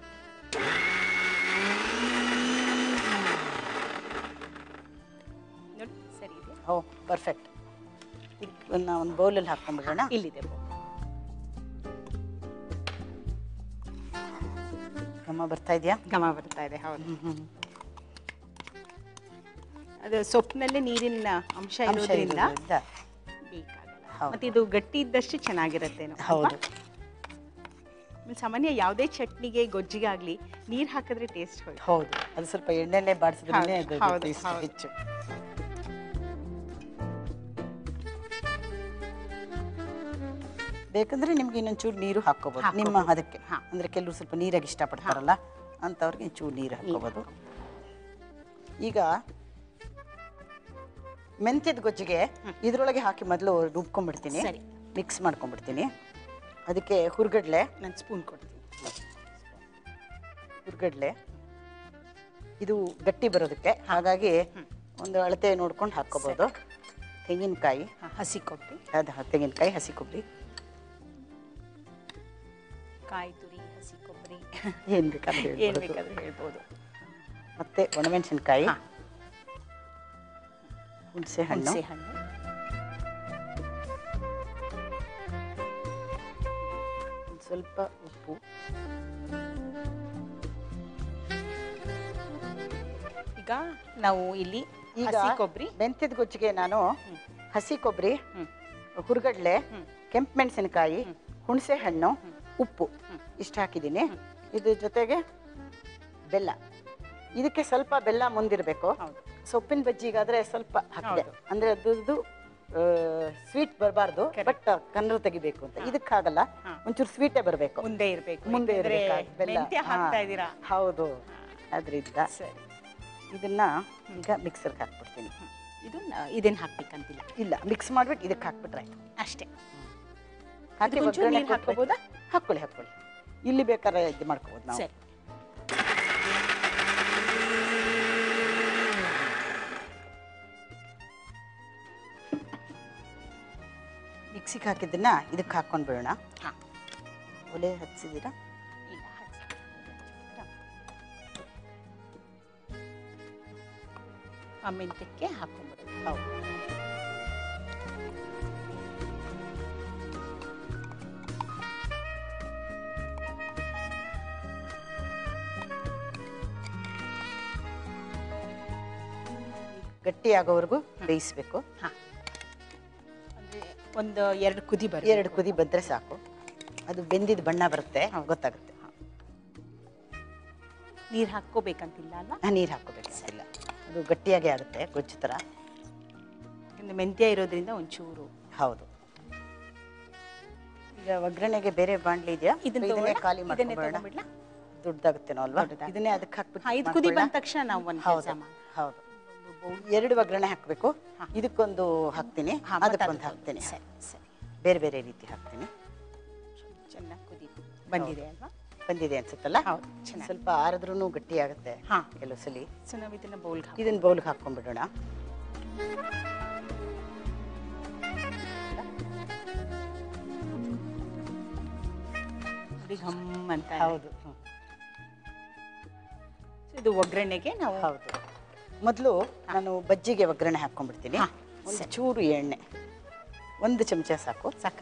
ನೋಡಿ ಸರಿ ಇದೆ ಓ ಪರ್ಫೆಕ್ಟ್ ಇದನ್ನ ಒಂದು ಬೌಲಲ್ಲಿ ಹಾಕೊಂಡ್ಬಿಡೋಣ ಇಲ್ಲಿದೆ bowl. ಘಮ ಬರ್ತಾ ಇದೆಯಾ ಘಮ ಬರ್ತಾ ಇದೆ ಹೌದು ಅದು ಸೊಪ್ಪಿನಲ್ಲೇ ನೀರಿನ ಅಂಶ ಅಂಶ ಇರೋದ್ರಿಂದ ಇರೋದ್ರಿಂದ. ಬೇಕಾಗಲ್ಲ ಹೌದು. ಮತ್ತೆ ಇದು ಗಟ್ಟಿ ಇದ್ದಷ್ಟು ಚೆನ್ನಾಗಿರತ್ತೇನೋ ಹೌದು ಆಮೇಲೆ ಸಾಮಾನ್ಯ ಯಾವುದೇ ಚಟ್ನಿಗೆ ಗೊಜ್ಜಿಗೆ ಆಗಲಿ ನೀರು ಹಾಕಿದ್ರೆ ಟೇಸ್ಟ್ ಹೋಯ್ತು ಹೌದು ಅದು ಸ್ವಲ್ಪ ಎಣ್ಣೆಲೆ ಬಾಡಿಸಿದ್ರೆ ಹೌದು, ಅದು ಹೌದು, taste ಹೌದು. ಹೆಚ್ಚು ಬೇಕಂದ್ರೆ ನಿಮ್ಗೆ ಇನ್ನೊಂಚೂರು ನೀರು ಹಾಕೋಬಹುದು ನಿಮ್ಮ ಹಾಕ್ಕೋಬೋದು. ಅದಕ್ಕೆ ಅಂದ್ರೆ ಕೆಲವರು ಸ್ವಲ್ಪ ನೀರಾಗಿ ಇಷ್ಟಪಡ್ತಾರಲ್ಲ ಅಂಥವ್ರಿಗೆ ಚೂರು ನೀರು ಹಾಕೋಬಹುದು ಈಗ ಮೆಂತ್ಯದ ಗೊಜ್ಜಿಗೆ ಇದ್ರೊಳಗೆ ಹಾಕಿ ಮೊದಲು ರುಬ್ಕೊಂಡ್ಬಿಡ್ತೀನಿ ಸರಿ. ಮಿಕ್ಸ್ ಮಾಡ್ಕೊಂಡ್ಬಿಡ್ತೀನಿ ಅದಕ್ಕೆ ಹುರ್ಗಡ್ಲೆ ನಾನು ಸ್ಪೂನ್ ಕೊಡ್ತೀನಿ ಹುರ್ಗಡ್ಲೆ ಇದು ಗಟ್ಟಿ ಬರೋದಕ್ಕೆ ಹಾಗಾಗಿ ಒಂದು ಅಳತೆ ನೋಡ್ಕೊಂಡು ಹಾಕ್ಕೋಬೋದು ತೆಂಗಿನಕಾಯಿ ಹಾಂ ಹಸಿ ಕೊಬ್ಬರಿ ಅದು ತೆಂಗಿನಕಾಯಿ ಹಸಿ ಕೊಬ್ಬರಿ ಕಾಯಿ ತುರಿ ಹಸಿ ಕೊಬ್ಬರಿ ಏನು ಬೇಕಾದ್ರೆ ಏನು ಹೇಳ್ಬೋದು. ಬೇಕಾದ್ರೂ ಹೇಳ್ಬೋದು ಮತ್ತೆ ಒಣಮೆಣಸಿನ್ಕಾಯಿ ಹಾ. ಹುಣಸೆ ಹಣ್ಣು ಹುಣಸೆ ಹಣ್ಣು ಒಂದ್ ಸ್ವಲ್ಪ ಉಪ್ಪು ಈಗ ನಾವು ಇಲ್ಲಿ ಈಗ ಹಸಿ ಕೊಬ್ಬರಿ ಮೆಂತ್ಯದ ಗೊಜ್ಜಿಗೆ ನಾನು ಹಸಿ ಕೊಬ್ಬರಿ ಹುರ್ಗಡ್ಲೆ ಕೆಂಪು ಮೆಣಸಿನಕಾಯಿ ಹುಣಸೆ ಹಣ್ಣು ಉಪ್ಪು ಇಷ್ಟು ಹಾಕಿದ್ದೀನಿ ಇದ್ರ ಜೊತೆಗೆ ಬೆಲ್ಲ ಇದಕ್ಕೆ ಸ್ವಲ್ಪ ಬೆಲ್ಲ ಮುಂದಿರಬೇಕು ಹೌದು. ಸೊಪ್ಪಿನ ಬಜ್ಜಿಗಾದ್ರೆ ಸ್ವಲ್ಪ ಹಾಕಿದೆ ಹೌದು. ಅಂದ್ರೆ ಅದ್ರದ್ದು ಸ್ವೀಟ್ ಬರಬಾರ್ದು ಬಟ್ ಕನ್ನಡ ತೆಗಿಬೇಕು ಅಂತ ಇದಕ್ಕೆ ಆಗಲ್ಲ ಒಂಚೂರು ಸ್ವೀಟೇ ಬರಬೇಕು ಮುಂದೆ ಇರಬೇಕು ಮುಂದೆ ಇರಬೇಕು ಬೆಲ್ಲ ಮೆಂತ್ಯ ಹಾ. ಹಾಕ್ತಾ ಇದ್ದೀರಾ ಹೌದು ಅದರಿಂದ ಸರಿ ಇದನ್ನ ಈಗ ಮಿಕ್ಸರ್ಗೆ ಹಾಕ್ಬಿಡ್ತೀನಿ ಇದು ಇದೇನು ಹಾಕ್ಬೇಕಂತಿಲ್ಲ ಇಲ್ಲ ಮಿಕ್ಸ್ ಮಾಡ್ಬಿಟ್ಟು ಇದಕ್ಕೆ ಹಾಕ್ಬಿಟ್ರೆ ಆಯ್ತು ಅಷ್ಟೇ ಹಾಕಿ ಇದಕ್ಕೆ ಒಂಚೂರು ಒಗ್ಗರಣೆ ನೀರು ಹಾಕ್ಕೋಬೋದಾ? ಹಾಕೊಳ್ಳಿ ಹಾಕೊಳ್ಳಿ ಇಲ್ಲಿ ಬೇಕಾದ್ರೆ ಇದು ಮಾಡ್ಕೋಬೋದು ನಾವು ಸರಿ ಮಿಕ್ಸಿಗೆ ಹಾಕಿದ್ದನ್ನ ಇದಕ್ಕೆ ಹಾಕೊಂಡು ಬಿಡೋಣ ಹಾಂ ಒಲೆ ಹಚ್ಚಿದ್ದೀರಾ ಇಲ್ಲ ಹಚ್ಚಿ. ಆ ಮೆಂತ್ಯಕ್ಕೆ ಹಾಕೊಂಡ್ಬಿಡೋದು ಹೌದು ಗಟ್ಟಿ ಆಗೋವರೆಗೂ ಬೇಯಿಸ್ಬೇಕು ಹಾಂ ಅಂದರೆ ಒಂದು ಎರಡು ಕುದಿ ಬರುತ್ತೆ ಎರಡು ಕುದಿ ಬಂದ್ರೆ ಸಾಕು ಅದು ಬೆಂದಿದ ಬಣ್ಣ ಬರುತ್ತೆ ಗೊತ್ತಾಗುತ್ತೆ ನೀರು ಹಾಕ್ಕೋಬೇಕಂತಿಲ್ಲ ಅಲ್ಲ ನೀರು ಹಾಕೋಬೇಕಿಲ್ಲ ಅದು ಗಟ್ಟಿಯಾಗಿ ಆಗುತ್ತೆ ಗೊಜ್ಜು ಥರ ಇನ್ನು ಮೆಂತ್ಯ ಇರೋದ್ರಿಂದ ಒಂಚೂರು ಹೌದು ಈಗ ಒಗ್ಗರಣೆಗೆ ಬೇರೆ ಬಾಂಡ್ಲಿ ಇದೆಯಾ ಇದನ್ನ ಇದನ್ನೇ ತಗೊಳ್ಳ? ಖಾಲಿ ಇದನ್ನೇ ಮಾಡ್ಕೊಂಡ್ಬಿಡೋಣ ತಗೊಂಡ್ಬಿಡ್ಲಾ? ದುಡ್ಡಾಗುತ್ತೇನೋ ಅಲ್ವಾ ದೊಡ್ಡದಾಗುತ್ತೆ. ಇದನ್ನೇ ಅದಕ್ಕೆ ಹಾಕ್ಬಿಟ್ಟು ಹಾಂ ಇದು ಕುದಿ ಬಂದ ಮಾಡ್ಕೊಳ್ಳಾ? ತಕ್ಷಣ ನಾವು ಒಂದು ಹೌದು ಕೆಲಸ ಮಾಡಿ ಹೌದು ಎರಡು ಒಗ್ಗರಣೆ ಹಾಕಬೇಕು ಇದಕ್ಕೊಂದು ಹಾಕ್ತೀನಿ ಹಾಂ, ಮತ್ತೆ ಅದಕ್ಕೊಂದು ಅದಕ್ಕೊಂದು. ಹಾಕ್ತೀನಿ ಸರಿ ಸರಿ ಬೇರೆ ಬೇರೆ ರೀತಿ ಹಾಕ್ತೀನಿ ಚೆನ್ನಾಗಿ ಕುದಿ ಬಂದಿದೆ ಅಲ್ವಾ ಬಂದಿದೆ ಅನ್ಸುತ್ತಲ್ಲ ಹೌದು, ಚೆನ್ನಾಗಿ. ಸ್ವಲ್ಪ ಆರಿದ್ರೂ ಗಟ್ಟಿ ಆಗುತ್ತೆ ಹಾ. ಕೆಲವು ಸಲ ಸೊ ನಾವು ಇದನ್ನ ಬೌಲ್ಗೆ ಹಾಕಿ ಇದನ್ನ ಬೌಲ್ಗೆ ಹಾಕೊಂಡ್ಬಿಡೋಣ ನೋಡಿ ಘಮ್ ಅಂತ ಇದೆ. ಹೌದು ಹ್ಮ್. So ಇದು ಒಗ್ಗರಣೆಗೆ ನಾವು ಹೌದು ಮೊದಲು ನಾನು ಬಜ್ಜಿಗೆ ಒಗ್ಗರಣೆ ಹಾಕೊಂಡ್ಬಿಡ್ತೀನಿ ಹಾ, ಒಂದು ಚೂರು ಎಣ್ಣೆ ಒಂದು ಚಮಚ ಸಾಕು ಸಾಕ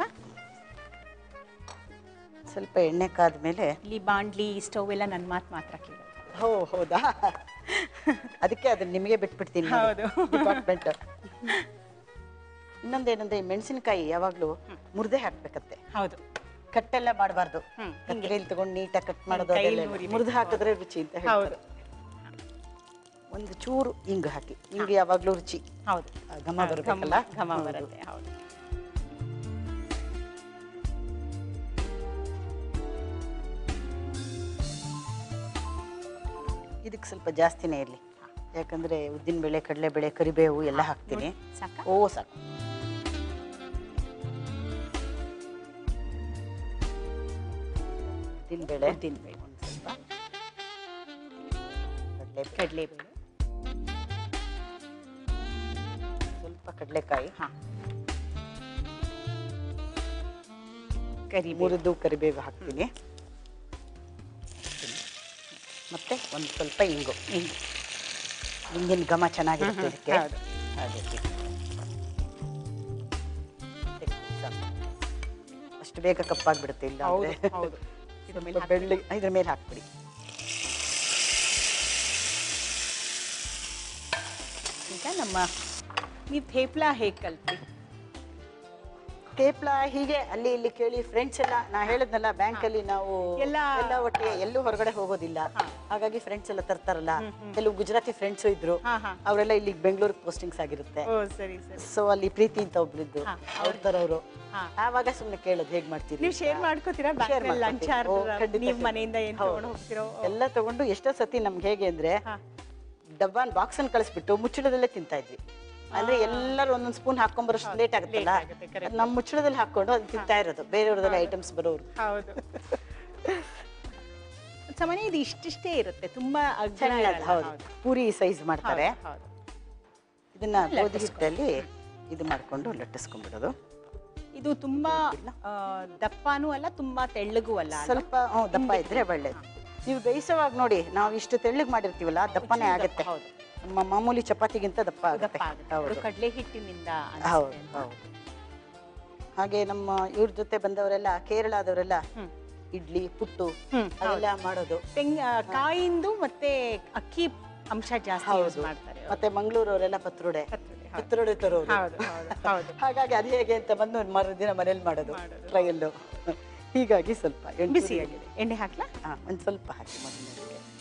ಸ್ವಲ್ಪ ಎಣ್ಣೆ ಕಾದ್ಮೇಲೆ ಇಲ್ಲಿ ಬಾಂಡ್ಲಿ ಸ್ಟವ್ ಎಲ್ಲ ನನ್ನ ಮಾತು ಮಾತ್ರ ಕೇಳೋದು ಹೋ ಹೌದಾ ಅದಕ್ಕೆ ಅದನ್ನ ನಿಮಗೆ ಬಿಟ್ಬಿಡ್ತೀನಿ ಹೌದು. ಡಿಪಾರ್ಟ್ಮೆಂಟ್ ಇನ್ನೊಂದೇನಂದ್ರೆ ಈ ಮೆಣಸಿನಕಾಯಿ ಯಾವಾಗಲೂ ಮುರ್ದೆ ಹಾಕ್ಬೇಕತ್ತೆ ಹೌದು ಕಟ್ಟೆಲ್ಲ ಮಾಡಬಾರ್ದು ಹ್ಮ್, ಕತ್ರಿಯಲ್ಲಿ ತಗೊಂಡು ನೀಟಾಗಿ ಕಟ್ ಮಾಡೋದು ಕೈಯಲ್ಲಿ ಅದೆಲ್ಲ ಮುರಿಬೇಕು. ಮುರಿದು ಹಾಕಿದ್ರೆ ರುಚಿ ಅಂತ ಹೇಳ್ತಾರೆ ಹೌದು ಒಂದು ಚೂರು ಹಿಂಗು ಹಾಕಿ ಹಿಂಗೆ ಯಾವಾಗಲೂ ರುಚಿ ಹೌದು ಆ ಘಮ ಬರಬೇಕಲ್ಲ ಘಮ ಬರುತ್ತೆ ಹೌದು ಇದಕ್ಕೆ ಸ್ವಲ್ಪ ಜಾಸ್ತಿನೇ ಇರಲಿ ಯಾಕಂದ್ರೆ ಉದ್ದಿನ ಬೇಳೆ ಕಡಲೆ ಬೇಳೆ ಕರಿಬೇವು ಎಲ್ಲ ಹಾಕ್ತೀನಿ ಸಾಕ ಓ ಸಾಕು ಉದ್ದಿನ ಬೇಳೆ ಉದ್ದಿನ ಬೇಳೆ ಒಂದು ಸ್ವಲ್ಪ ಕಡಲೆ ಕಡಲೆಬೇಳೆ ಸ್ವಲ್ಪ ಕಡಲೆಕಾಯಿ ಹಾಂ ಕರಿಬೇವು ಮುರಿದು ಕರಿಬೇವು ಹಾಕ್ತೀನಿ ಮತ್ತೆ ಒಂದು ಸ್ವಲ್ಪ ಇಂಗು ಹಿಂಗೆ ಹಿಂಗಿನ ಘಮ ಚೆನ್ನಾಗಿರುತ್ತೆ ಇದಕ್ಕೆ ಹೌದು. ಹಾಗೆ ಸಾಕು. ಅಷ್ಟು ಬೇಗ ಕಪ್ಪಾಗ್ಬಿಡುತ್ತೆ ಇಲ್ಲ ಹೌದು ಅಂದ್ರೆ ಹೌದು ಇದ್ರ ಮೇಲೆ ಸ್ವಲ್ಪ ಬೆಳ್ಳಿ ಇದ್ರ ಮೇಲೆ ಹಾಕ್ಬಿಡಿ ಈಗ ನಮ್ಮ ನೀವು ಥೇಪ್ಲ ಹೇಗೆ ಕಲ್ತ್ರಿ ತೇಪ್ಲ ಹೀಗೆ ಅಲ್ಲಿ ಇಲ್ಲಿ ಕೇಳಿ ಫ್ರೆಂಡ್ಸ್ ಎಲ್ಲ ನಾ ಹೇಳಿದ್ನಲ್ಲ ಬ್ಯಾಂಕ್ ಅಲ್ಲಿ ನಾವು ಎಲ್ಲ- ಎಲ್ಲ ಒಟ್ಟಿಗೆ ಎಲ್ಲೂ ಹೊರಗಡೆ ಹೋಗೋದಿಲ್ಲ ಹಾಗಾಗಿ ಫ್ರೆಂಡ್ಸ್ ಎಲ್ಲ ತರ್ತಾರಲ್ಲ ಕೆಲವು ಗುಜರಾತಿ ಫ್ರೆಂಡ್ಸ್ ಇದ್ರು ಹಾ, ಹಾ. ಅವರೆಲ್ಲ ಇಲ್ಲಿ ಬೆಂಗಳೂರಿಗೆ ಪೋಸ್ಟಿಂಗ್ಸ್ ಆಗಿರುತ್ತೆ ಓ ಸರಿ ಸರಿ ಸೊ ಅಲ್ಲಿ ಪ್ರೀತಿ ಅಂತ ಒಬ್ಳಿದ್ದು ಹಾ, ಅವ್ರ ತರವರು ಹಾ. ಆವಾಗ ಸುಮ್ನೆ ಕೇಳೋದು ಹೇಗ್ ಮಾಡ್ತೀರಿ ನೀವು ಶೇರ್ ಮಾಡ್ಕೋತೀರಾ Share ಬ್ಯಾಂಕಲ್ಲಿ ಲಂಚ್ ಮಾಡ್ಕೊತೀವಿ. ಓ, ಖಂಡಿತ, ನೀವು ಖಂಡಿತ. ಮನೆಯಿಂದ ಏನ್ ಹೌದು. ತಗೊಂಡು ಹೋಗ್ತಿರೋ ಎಲ್ಲ ತಗೊಂಡು ಎಷ್ಟೋ ಸತಿ ನಮ್ಗೆ ಹೇಗೆ ಅಂದ್ರೆ ಹಾ. ಡಬ್ಬಾನ್ ಬಾಕ್ಸ್ ಅನ್ನು ಕಳಿಸ್ಬಿಟ್ಟು ಮುಚ್ಚಳದಲ್ಲೇ ತಿಂತಾ ಇದ್ವಿ ಅಂದ್ರೆ ಎಲ್ಲರೂ ಒಂದೊಂದ್ ಸ್ಪೂನ್ ಹಾಕೊಂಬರೋಷ್ಟು ಲೇಟ್ ಆಗುತ್ತಲ್ಲ late ಆಗುತ್ತೆ, correct. ಅದ್ ನಮ್ ಮುಚ್ಚಳದಲ್ಲಿ ಹಾಕೊಂಡು ಅದು ತಿಂತಾ ಇರೋದು ಬೇರೆಯವ್ರದೆಲ್ಲ ಐಟಮ್ಸ್ ಬರೋರು ಹೌದು ಸಾಮಾನ್ಯ ಇದು ಇಷ್ಟಿಷ್ಟೇ ಇರುತ್ತೆ ತುಂಬಾ ಅಗ್ಗಣ ಸಣ್ಣದು ಇರಲ್ಲ. ಹೌದು ಹೌದು. ಪೂರಿ ಸೈಜ್ ಮಾಡ್ತಾರೆ ಹೌದು, ಹೌದು. ಇದನ್ನ ಗೋಧಿ ಹಿಟ್ಟಲ್ಲಿ ಇದು ಮಾಡ್ಕೊಂಡು ಲಟ್ಟಿಸ್ಕೊಂಡ್ಬಿಡೋದು ಇದು ತುಂಬಾ ಆ, ದಪ್ಪನೂ ಅಲ್ಲ ತುಂಬಾ ತೆಳ್ಳಗೂ ಅಲ್ಲ ಅಲ್ವಾ? ಸ್ವಲ್ಪ ಹ್ಮ್, ದಪ್ಪ ಇದ್ರೆ ಒಳ್ಳೇದು ನೀವು ಬೇಯಿಸೋವಾಗ ನೋಡಿ ನಾವು ಇಷ್ಟು ತೆಳ್ಳಗ್ ಮಾಡಿರ್ತೀವಲ್ಲ ದಪ್ಪನೇ ಆಗುತ್ತೆ ಹೌದು. ನಮ್ಮ ಮಾಮೂಲಿ ಚಪಾತಿಗಿಂತ ದಪ್ಪ ಆಗುತ್ತೆ ದಪ್ಪ ಆಗುತ್ತೆ ಹೌದು ಅದು ಕಡಲೆ ಹಿಟ್ಟಿನಿಂದ ಅನ್ಸುತ್ತೆ ಹೌದು ಅಲ್ವಾ? ಹೌದು ಹಾಗೆ ನಮ್ಮ ಇವ್ರ ಜೊತೆ ಬಂದವರೆಲ್ಲ ಕೇರಳದವರೆಲ್ಲ ಹ್ಮ್. ಇಡ್ಲಿ ಪುಟ್ಟು ಹ್ಮ್, ಅದೆಲ್ಲ ಮಾಡೋದು ತೆಂಗ್ ಆ, ಕಾಯಿಂದು ಮತ್ತೆ ಅಕ್ಕಿ ಅಂಶ ಜಾಸ್ತಿ ಯೂಸ್ ಹೌದು ಮಾಡ್ತಾರೆ ಮತ್ತೆ ಮಂಗಳೂರವರೆಲ್ಲ ಪತ್ರೋಡೆ ಪತ್ರೊಡೆ, ಹೌದು. ಪತ್ರೋಡೆ ತರೋರು ಹೌದು ಹೌದು ಹೌದು ಹಾಗಾಗಿ ಅದು ಹೇಗೆ ಅಂತ ಬಂದು ಮರುದಿನ ಮನೇಲಿ ಮಾಡೋದು ಮಾಡೋದು. ಟ್ರಯಲ್ಲು ಹೀಗಾಗಿ ಸ್ವಲ್ಪ ಎಣ್ಣೆ ಬಿಸಿಯಾಗಿದೆ ಎಣ್ಣೆ ಹಾಕ್ಲಾ ಹಾ ಒಂದು ಸ್ವಲ್ಪ ಹಾಕಿ ಮೊದಲಿಗೆ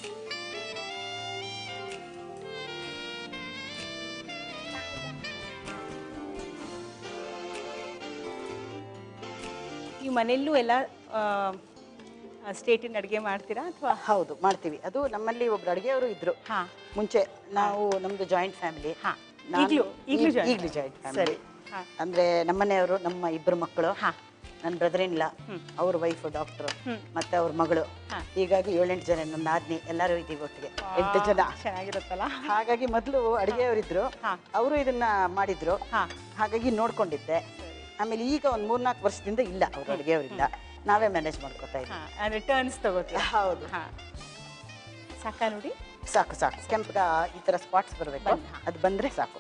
ನೀವು ಮನೆಯಲ್ಲೂ ಎಲ್ಲ ಸ್ಟೇಟಿನ ಅಡುಗೆ ಮಾಡ್ತೀರಾ ಅಥವಾ ಹೌದು ಮಾಡ್ತೀವಿ ಅದು ನಮ್ಮಲ್ಲಿ ಒಬ್ರು ಅಡುಗೆಯವರು ಇದ್ರು ಹಾ ಮುಂಚೆ ನಾವು ನಮ್ದು ಜಾಯಿಂಟ್ ಫ್ಯಾಮಿಲಿ ಹಾ. ಈಗ್ಲೂ- ಈಗ್ಲೂ joint ಈಗಲೂ ಜಾಯಿಂಟ್ ಸರಿ. ಫ್ಯಾಮಿಲಿ ಹಾ. ಅಂದ್ರೆ ನಮ್ಮನೆಯವರು ನಮ್ಮ ಇಬ್ಬರು ಮಕ್ಕಳು ಹಾ. ನನ್ನ ಬ್ರದರ್ ಇಲ್ಲ ಅವ್ರ ವೈಫ್ ಡಾಕ್ಟರ್ ಹ್ಮ್. ಮತ್ತೆ ಅವ್ರ ಮಗಳು ಹಾ. ಹೀಗಾಗಿ ಏಳೆಂಟು ಜನ ನನ್ನ ಆದ್ನಿ ಎಲ್ಲರೂ ಇದ್ದೀವಿ ಒಟ್ಟಿಗೆ ಎಂಟು ಜನ ಚೆನ್ನಾಗಿರುತ್ತಲ್ಲ ಹಾಗಾಗಿ ಮೊದಲು ಅಡುಗೆಯವರಿದ್ರು ಹಾ. ಅವರು ಇದನ್ನ ಮಾಡಿದ್ರು ಹಾ ಹಾಗಾಗಿ ನೋಡ್ಕೊಂಡಿದ್ದೆ ಆಮೇಲೆ ಈಗ ಒಂದು ಮೂರ್ನಾಲ್ಕು ವರ್ಷದಿಂದ ಇಲ್ಲ ಅವ್ರ ಅಡುಗೆಯವರಿಲ್ಲ ನಾವೇ ಮ್ಯಾನೇಜ್ ಮಾಡ್ಕೊತಾ ಇದ್ವಿ ಹಾ ಅಂದ್ರೆ ಟರ್ನ್ಸ್ ತಗೋತೀರಾ ಹೌದು ಹಾ ಸಾಕಾ ನೋಡಿ ಸಾಕು ಸಾಕು ಕೆಂಪಗ ಈ ತರ ಸ್ಪಾಟ್ಸ್ ಬರಬೇಕು ಅದು ಬಂದ್ರೆ ಸಾಕು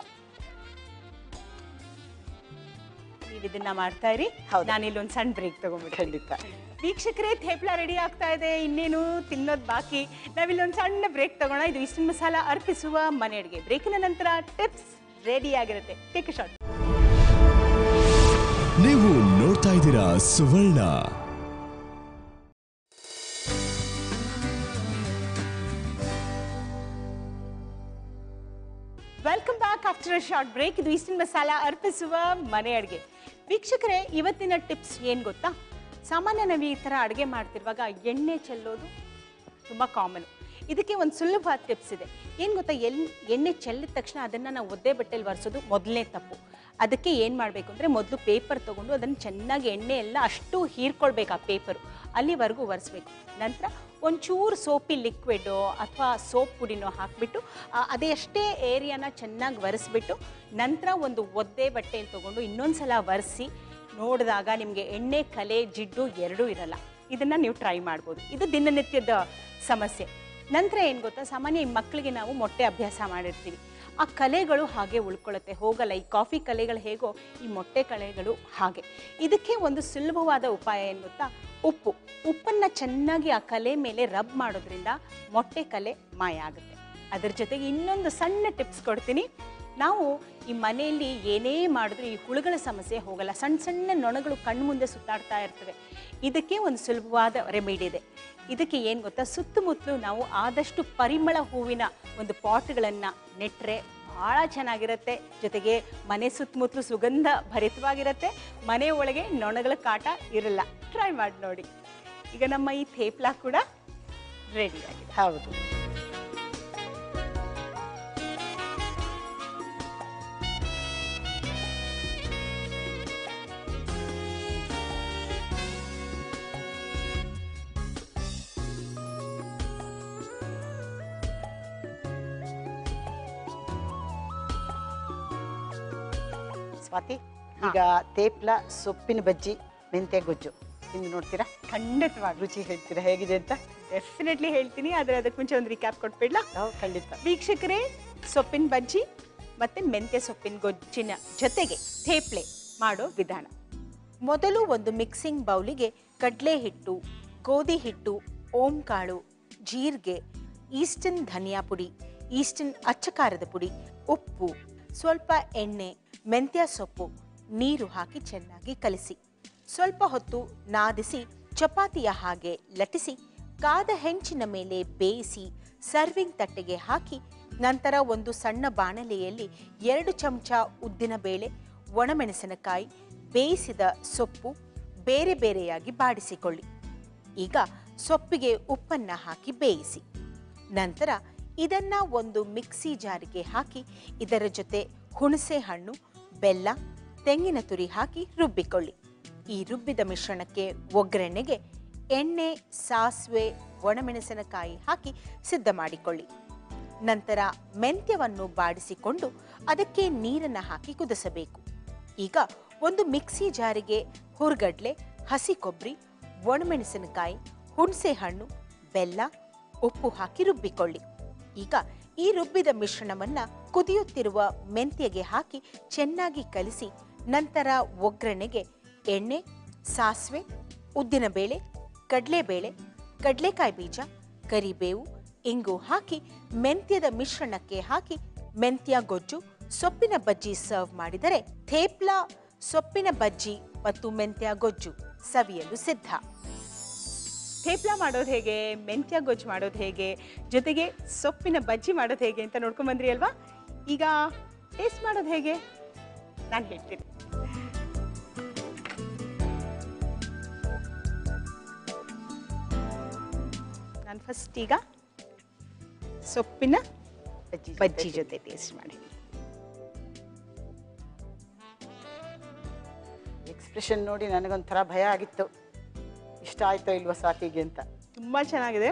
ನೀವು ಇದನ್ನ ಮಾಡ್ತಾ ಇರಿ ಹೌದು. ನಾನು ಇಲ್ಲೊಂದು ಸಣ್ಣ ಬ್ರೇಕ್ ತಗೊಂಡ್ಬಿಡ್ತೀನಿ ಖಂಡಿತ ವೀಕ್ಷಕರೇ ಥೇಪ್ಲ ರೆಡಿ ಆಗ್ತಾ ಇದೆ ಇನ್ನೇನು ತಿನ್ನೋದು ಬಾಕಿ ನಾವಿಲ್ಲೊಂದು ಸಣ್ಣ ಬ್ರೇಕ್ ತಗೋಣ ಇದು ಇಷ್ಟಿನ ಮಸಾಲ ಅರ್ಪಿಸುವ ಮನೆ ಅಡುಗೆ ಬ್ರೇಕಿನ ನಂತರ ಟಿಪ್ಸ್ ರೆಡಿ ಆಗಿರುತ್ತೆ ಟೇಕ್ ಶಾರ್ಟ್ ನೀವು ನೋಡ್ತಾ ಇದ್ದೀರಾ Suvarna welcome back after a short break ಇದು ಈಸ್ಟಿನ್ ಮಸಾಲ ಅರ್ಪಿಸುವ ಮನೆ ಅಡುಗೆ ವೀಕ್ಷಕರೇ ಇವತ್ತಿನ ಟಿಪ್ಸ್ ಏನು ಗೊತ್ತಾ ಸಾಮಾನ್ಯ ನಾವು ಈ ಥರ ಅಡುಗೆ ಮಾಡ್ತಿರುವಾಗ ಎಣ್ಣೆ ಚೆಲ್ಲೋದು ತುಂಬ ಕಾಮನ್ ಇದಕ್ಕೆ ಒಂದು ಸುಲಭ ಟಿಪ್ಸ್ ಇದೆ ಏನು ಗೊತ್ತಾ ಎಲ್ ಎಣ್ಣೆ ಚೆಲ್ಲಿದ ತಕ್ಷಣ ಅದನ್ನು ನಾವು ಒದ್ದೆ ಬಟ್ಟೆಲಿ ಒರೆಸೋದು ಮೊದಲನೇ ತಪ್ಪು ಅದಕ್ಕೆ ಏನು ಮಾಡಬೇಕು ಅಂದರೆ ಮೊದಲು ಪೇಪರ್ ತೊಗೊಂಡು ಅದನ್ನು ಚೆನ್ನಾಗಿ ಎಣ್ಣೆ ಎಲ್ಲ ಅಷ್ಟು ಹೀರ್ಕೊಳ್ಬೇಕು ಆ ಪೇಪರು ಅಲ್ಲಿವರೆಗೂ ಒರೆಸ್ಬೇಕು ನಂತರ ಒಂಚೂರು ಸೋಪಿ ಲಿಕ್ವಿಡೋ ಅಥವಾ ಸೋಪ್ ಪುಡಿನೋ ಹಾಕಿಬಿಟ್ಟು ಅದೇ ಅಷ್ಟೇ ಏರಿಯಾನ ಚೆನ್ನಾಗಿ ಒರೆಸ್ಬಿಟ್ಟು ನಂತರ ಒಂದು ಒದ್ದೆ ಬಟ್ಟೆಯಲ್ಲಿ ತೊಗೊಂಡು ಇನ್ನೊಂದು ಸಲ ಒರೆಸಿ ನೋಡಿದಾಗ ನಿಮಗೆ ಎಣ್ಣೆ ಕಲೆ ಜಿಡ್ಡು ಎರಡೂ ಇರಲ್ಲ ಇದನ್ನು ನೀವು ಟ್ರೈ ಮಾಡ್ಬೋದು ಇದು ದಿನನಿತ್ಯದ ಸಮಸ್ಯೆ ನಂತರ ಏನು ಗೊತ್ತಾ ಸಾಮಾನ್ಯ ಈ ಮಕ್ಕಳಿಗೆ ನಾವು ಮೊಟ್ಟೆ ಅಭ್ಯಾಸ ಮಾಡಿರ್ತೀವಿ ಆ ಕಲೆಗಳು ಹಾಗೆ ಉಳ್ಕೊಳ್ಳುತ್ತೆ ಹೋಗಲ್ಲ ಈ ಕಾಫಿ ಕಲೆಗಳು ಹೇಗೋ ಈ ಮೊಟ್ಟೆ ಕಲೆಗಳು ಹಾಗೆ ಇದಕ್ಕೆ ಒಂದು ಸುಲಭವಾದ ಉಪಾಯ ಏನು ಗೊತ್ತಾ ಉಪ್ಪು ಉಪ್ಪನ್ನು ಚೆನ್ನಾಗಿ ಆ ಕಲೆ ಮೇಲೆ ರಬ್ ಮಾಡೋದ್ರಿಂದ ಮೊಟ್ಟೆ ಕಲೆ ಮಾಯ ಆಗುತ್ತೆ ಅದ್ರ ಜೊತೆಗೆ ಇನ್ನೊಂದು ಸಣ್ಣ ಟಿಪ್ಸ್ ಕೊಡ್ತೀನಿ ನಾವು ಈ ಮನೆಯಲ್ಲಿ ಏನೇ ಮಾಡಿದ್ರು ಈ ಹುಳುಗಳ ಸಮಸ್ಯೆ ಹೋಗಲ್ಲ ಸಣ್ಣ ಸಣ್ಣ ನೊಣಗಳು ಕಣ್ಣು ಮುಂದೆ ಸುತ್ತಾಡ್ತಾ ಇರ್ತವೆ ಇದಕ್ಕೆ ಒಂದು ಸುಲಭವಾದ ರೆಮಿಡಿ ಇದೆ ಇದಕ್ಕೆ ಏನು ಗೊತ್ತಾ ಸುತ್ತಮುತ್ತಲು ನಾವು ಆದಷ್ಟು ಪರಿಮಳ ಹೂವಿನ ಒಂದು ಪಾಟ್ಗಳನ್ನು ನೆಟ್ಟರೆ ಭಾಳ ಚೆನ್ನಾಗಿರುತ್ತೆ ಜೊತೆಗೆ ಮನೆ ಸುತ್ತಮುತ್ತಲು ಸುಗಂಧ ಭರಿತವಾಗಿರುತ್ತೆ ಮನೆ ಒಳಗೆ ನೊಣಗಳ ಕಾಟ ಇರಲ್ಲ ಟ್ರೈ ಮಾಡಿ ನೋಡಿ ಈಗ ನಮ್ಮ ಈ ಥೇಪ್ಲಾ ಕೂಡ ರೆಡಿ ಆಗಿದೆ ಹೌದು ಸ್ವಾತಿ ಈಗ ತೇಪ್ಲ ಸೊಪ್ಪಿನ ಬಜ್ಜಿ ಮೆಂತೆ ಗೊಜ್ಜು ತಿಂದು ನೋಡ್ತೀರಾ ಖಂಡಿತವಾಗಿ ರುಚಿ ಹೇಳ್ತೀರಾ ಹೇಗಿದೆ ಅಂತ ಡೆಫಿನೆಟ್ಲಿ ಹೇಳ್ತೀನಿ ಆದರೆ ಅದಕ್ಕೆ ಮುಂಚೆ ಒಂದು ರಿಕ್ಯಾಪ್ ಕೊಟ್ಬಿಡ್ಲಾ ನಾವು ಖಂಡಿತ ವೀಕ್ಷಕರೇ ಸೊಪ್ಪಿನ ಬಜ್ಜಿ ಮತ್ತು ಮೆಂತ್ಯ ಸೊಪ್ಪಿನ ಗೊಜ್ಜಿನ ಜೊತೆಗೆ ಥೇಪ್ಲೆ ಮಾಡೋ ವಿಧಾನ ಮೊದಲು ಒಂದು ಮಿಕ್ಸಿಂಗ್ ಬೌಲಿಗೆ ಕಡಲೆ ಹಿಟ್ಟು ಗೋಧಿ ಹಿಟ್ಟು ಓಂಕಾಳು ಜೀರಿಗೆ ಈಸ್ಟರ್ನ್ ಧನಿಯಾ ಪುಡಿ ಈಸ್ಟರ್ನ್ ಅಚ್ಚಕಾರದ ಪುಡಿ ಉಪ್ಪು ಸ್ವಲ್ಪ ಎಣ್ಣೆ ಮೆಂತ್ಯ ಸೊಪ್ಪು ನೀರು ಹಾಕಿ ಚೆನ್ನಾಗಿ ಕಲಿಸಿ ಸ್ವಲ್ಪ ಹೊತ್ತು ನಾದಿಸಿ ಚಪಾತಿಯ ಹಾಗೆ ಲಟಿಸಿ ಕಾದ ಹೆಂಚಿನ ಮೇಲೆ ಬೇಯಿಸಿ ಸರ್ವಿಂಗ್ ತಟ್ಟೆಗೆ ಹಾಕಿ ನಂತರ ಒಂದು ಸಣ್ಣ ಬಾಣಲೆಯಲ್ಲಿ ಎರಡು ಚಮಚ ಉದ್ದಿನಬೇಳೆ ಒಣಮೆಣಸಿನಕಾಯಿ ಬೇಯಿಸಿದ ಸೊಪ್ಪು ಬೇರೆ ಬೇರೆಯಾಗಿ ಬಾಡಿಸಿಕೊಳ್ಳಿ ಈಗ ಸೊಪ್ಪಿಗೆ ಉಪ್ಪನ್ನ ಹಾಕಿ ಬೇಯಿಸಿ ನಂತರ ಇದನ್ನ ಒಂದು ಮಿಕ್ಸಿ ಜಾರಿಗೆ ಹಾಕಿ ಇದರ ಜೊತೆ ಹುಣಸೆ ಹಣ್ಣು ಬೆಲ್ಲ ತೆಂಗಿನ ತುರಿ ಹಾಕಿ ರುಬ್ಬಿಕೊಳ್ಳಿ ಈ ರುಬ್ಬಿದ ಮಿಶ್ರಣಕ್ಕೆ ಒಗ್ಗರಣೆಗೆ ಎಣ್ಣೆ ಸಾಸಿವೆ ಒಣಮೆಣಸಿನಕಾಯಿ ಹಾಕಿ ಸಿದ್ಧ ಮಾಡಿಕೊಳ್ಳಿ ನಂತರ ಮೆಂತ್ಯವನ್ನು ಬಾಡಿಸಿಕೊಂಡು ಅದಕ್ಕೆ ನೀರನ್ನು ಹಾಕಿ ಕುದಿಸಬೇಕು ಈಗ ಒಂದು ಮಿಕ್ಸಿ ಜಾರಿಗೆ ಹುರ್ಗಡ್ಲೆ ಹಸಿ ಕೊಬ್ಬರಿ ಒಣಮೆಣಸಿನಕಾಯಿ ಹುಣಸೆ ಹಣ್ಣು ಬೆಲ್ಲ ಉಪ್ಪು ಹಾಕಿ ರುಬ್ಬಿಕೊಳ್ಳಿ ಈಗ ಈ ರುಬ್ಬಿದ ಮಿಶ್ರಣವನ್ನ ಕುದಿಯುತ್ತಿರುವ ಮೆಂತ್ಯಗೆ ಹಾಕಿ ಚೆನ್ನಾಗಿ ಕಲಿಸಿ ನಂತರ ಒಗ್ಗರಣೆಗೆ ಎಣ್ಣೆ ಸಾಸಿವೆ ಉದ್ದಿನಬೇಳೆ ಕಡಲೆಬೇಳೆ ಕಡಲೆಕಾಯಿ ಬೀಜ ಕರಿಬೇವು ಇಂಗು ಹಾಕಿ ಮೆಂತ್ಯದ ಮಿಶ್ರಣಕ್ಕೆ ಹಾಕಿ ಮೆಂತ್ಯ ಗೊಜ್ಜು ಸೊಪ್ಪಿನ ಬಜ್ಜಿ ಸರ್ವ್ ಮಾಡಿದರೆ ಥೇಪ್ಲಾ ಸೊಪ್ಪಿನ ಬಜ್ಜಿ ಮತ್ತು ಮೆಂತ್ಯ ಗೊಜ್ಜು ಸವಿಯಲು ಸಿದ್ಧ ಥೇಪ್ಲಾ ಮಾಡೋದು ಹೇಗೆ ಮೆಂತ್ಯ ಗೊಜ್ಜು ಮಾಡೋದು ಹೇಗೆ ಜೊತೆಗೆ ಸೊಪ್ಪಿನ ಬಜ್ಜಿ ಮಾಡೋದು ಹೇಗೆ ಅಂತ ನೋಡ್ಕೊಂಡ್ ಬಂದ್ರಿ ಅಲ್ವಾ ಈಗ ಟೇಸ್ಟ್ ಮಾಡೋದು ಹೇಗೆ ನಾನು ಹೇಳ್ತೀನಿ ನಾನು ಫಸ್ಟ್ ಈಗ ಸೊಪ್ಪಿನ ಬಜ್ಜಿ ಜೊತೆ ಬಜ್ಜಿ ಜೊತೆ ಟೇಸ್ಟ್ ಮಾಡಿ ಎಕ್ಸ್ಪ್ರೆಷನ್ ನೋಡಿ ನನಗೊಂಥರ ಭಯ ಆಗಿತ್ತು ಇಷ್ಟ ಆಯ್ತೋ ಇಲ್ವೋ ಸ್ವಾತಿಗೆ ಅಂತ ತುಂಬ ಚೆನ್ನಾಗಿದೆ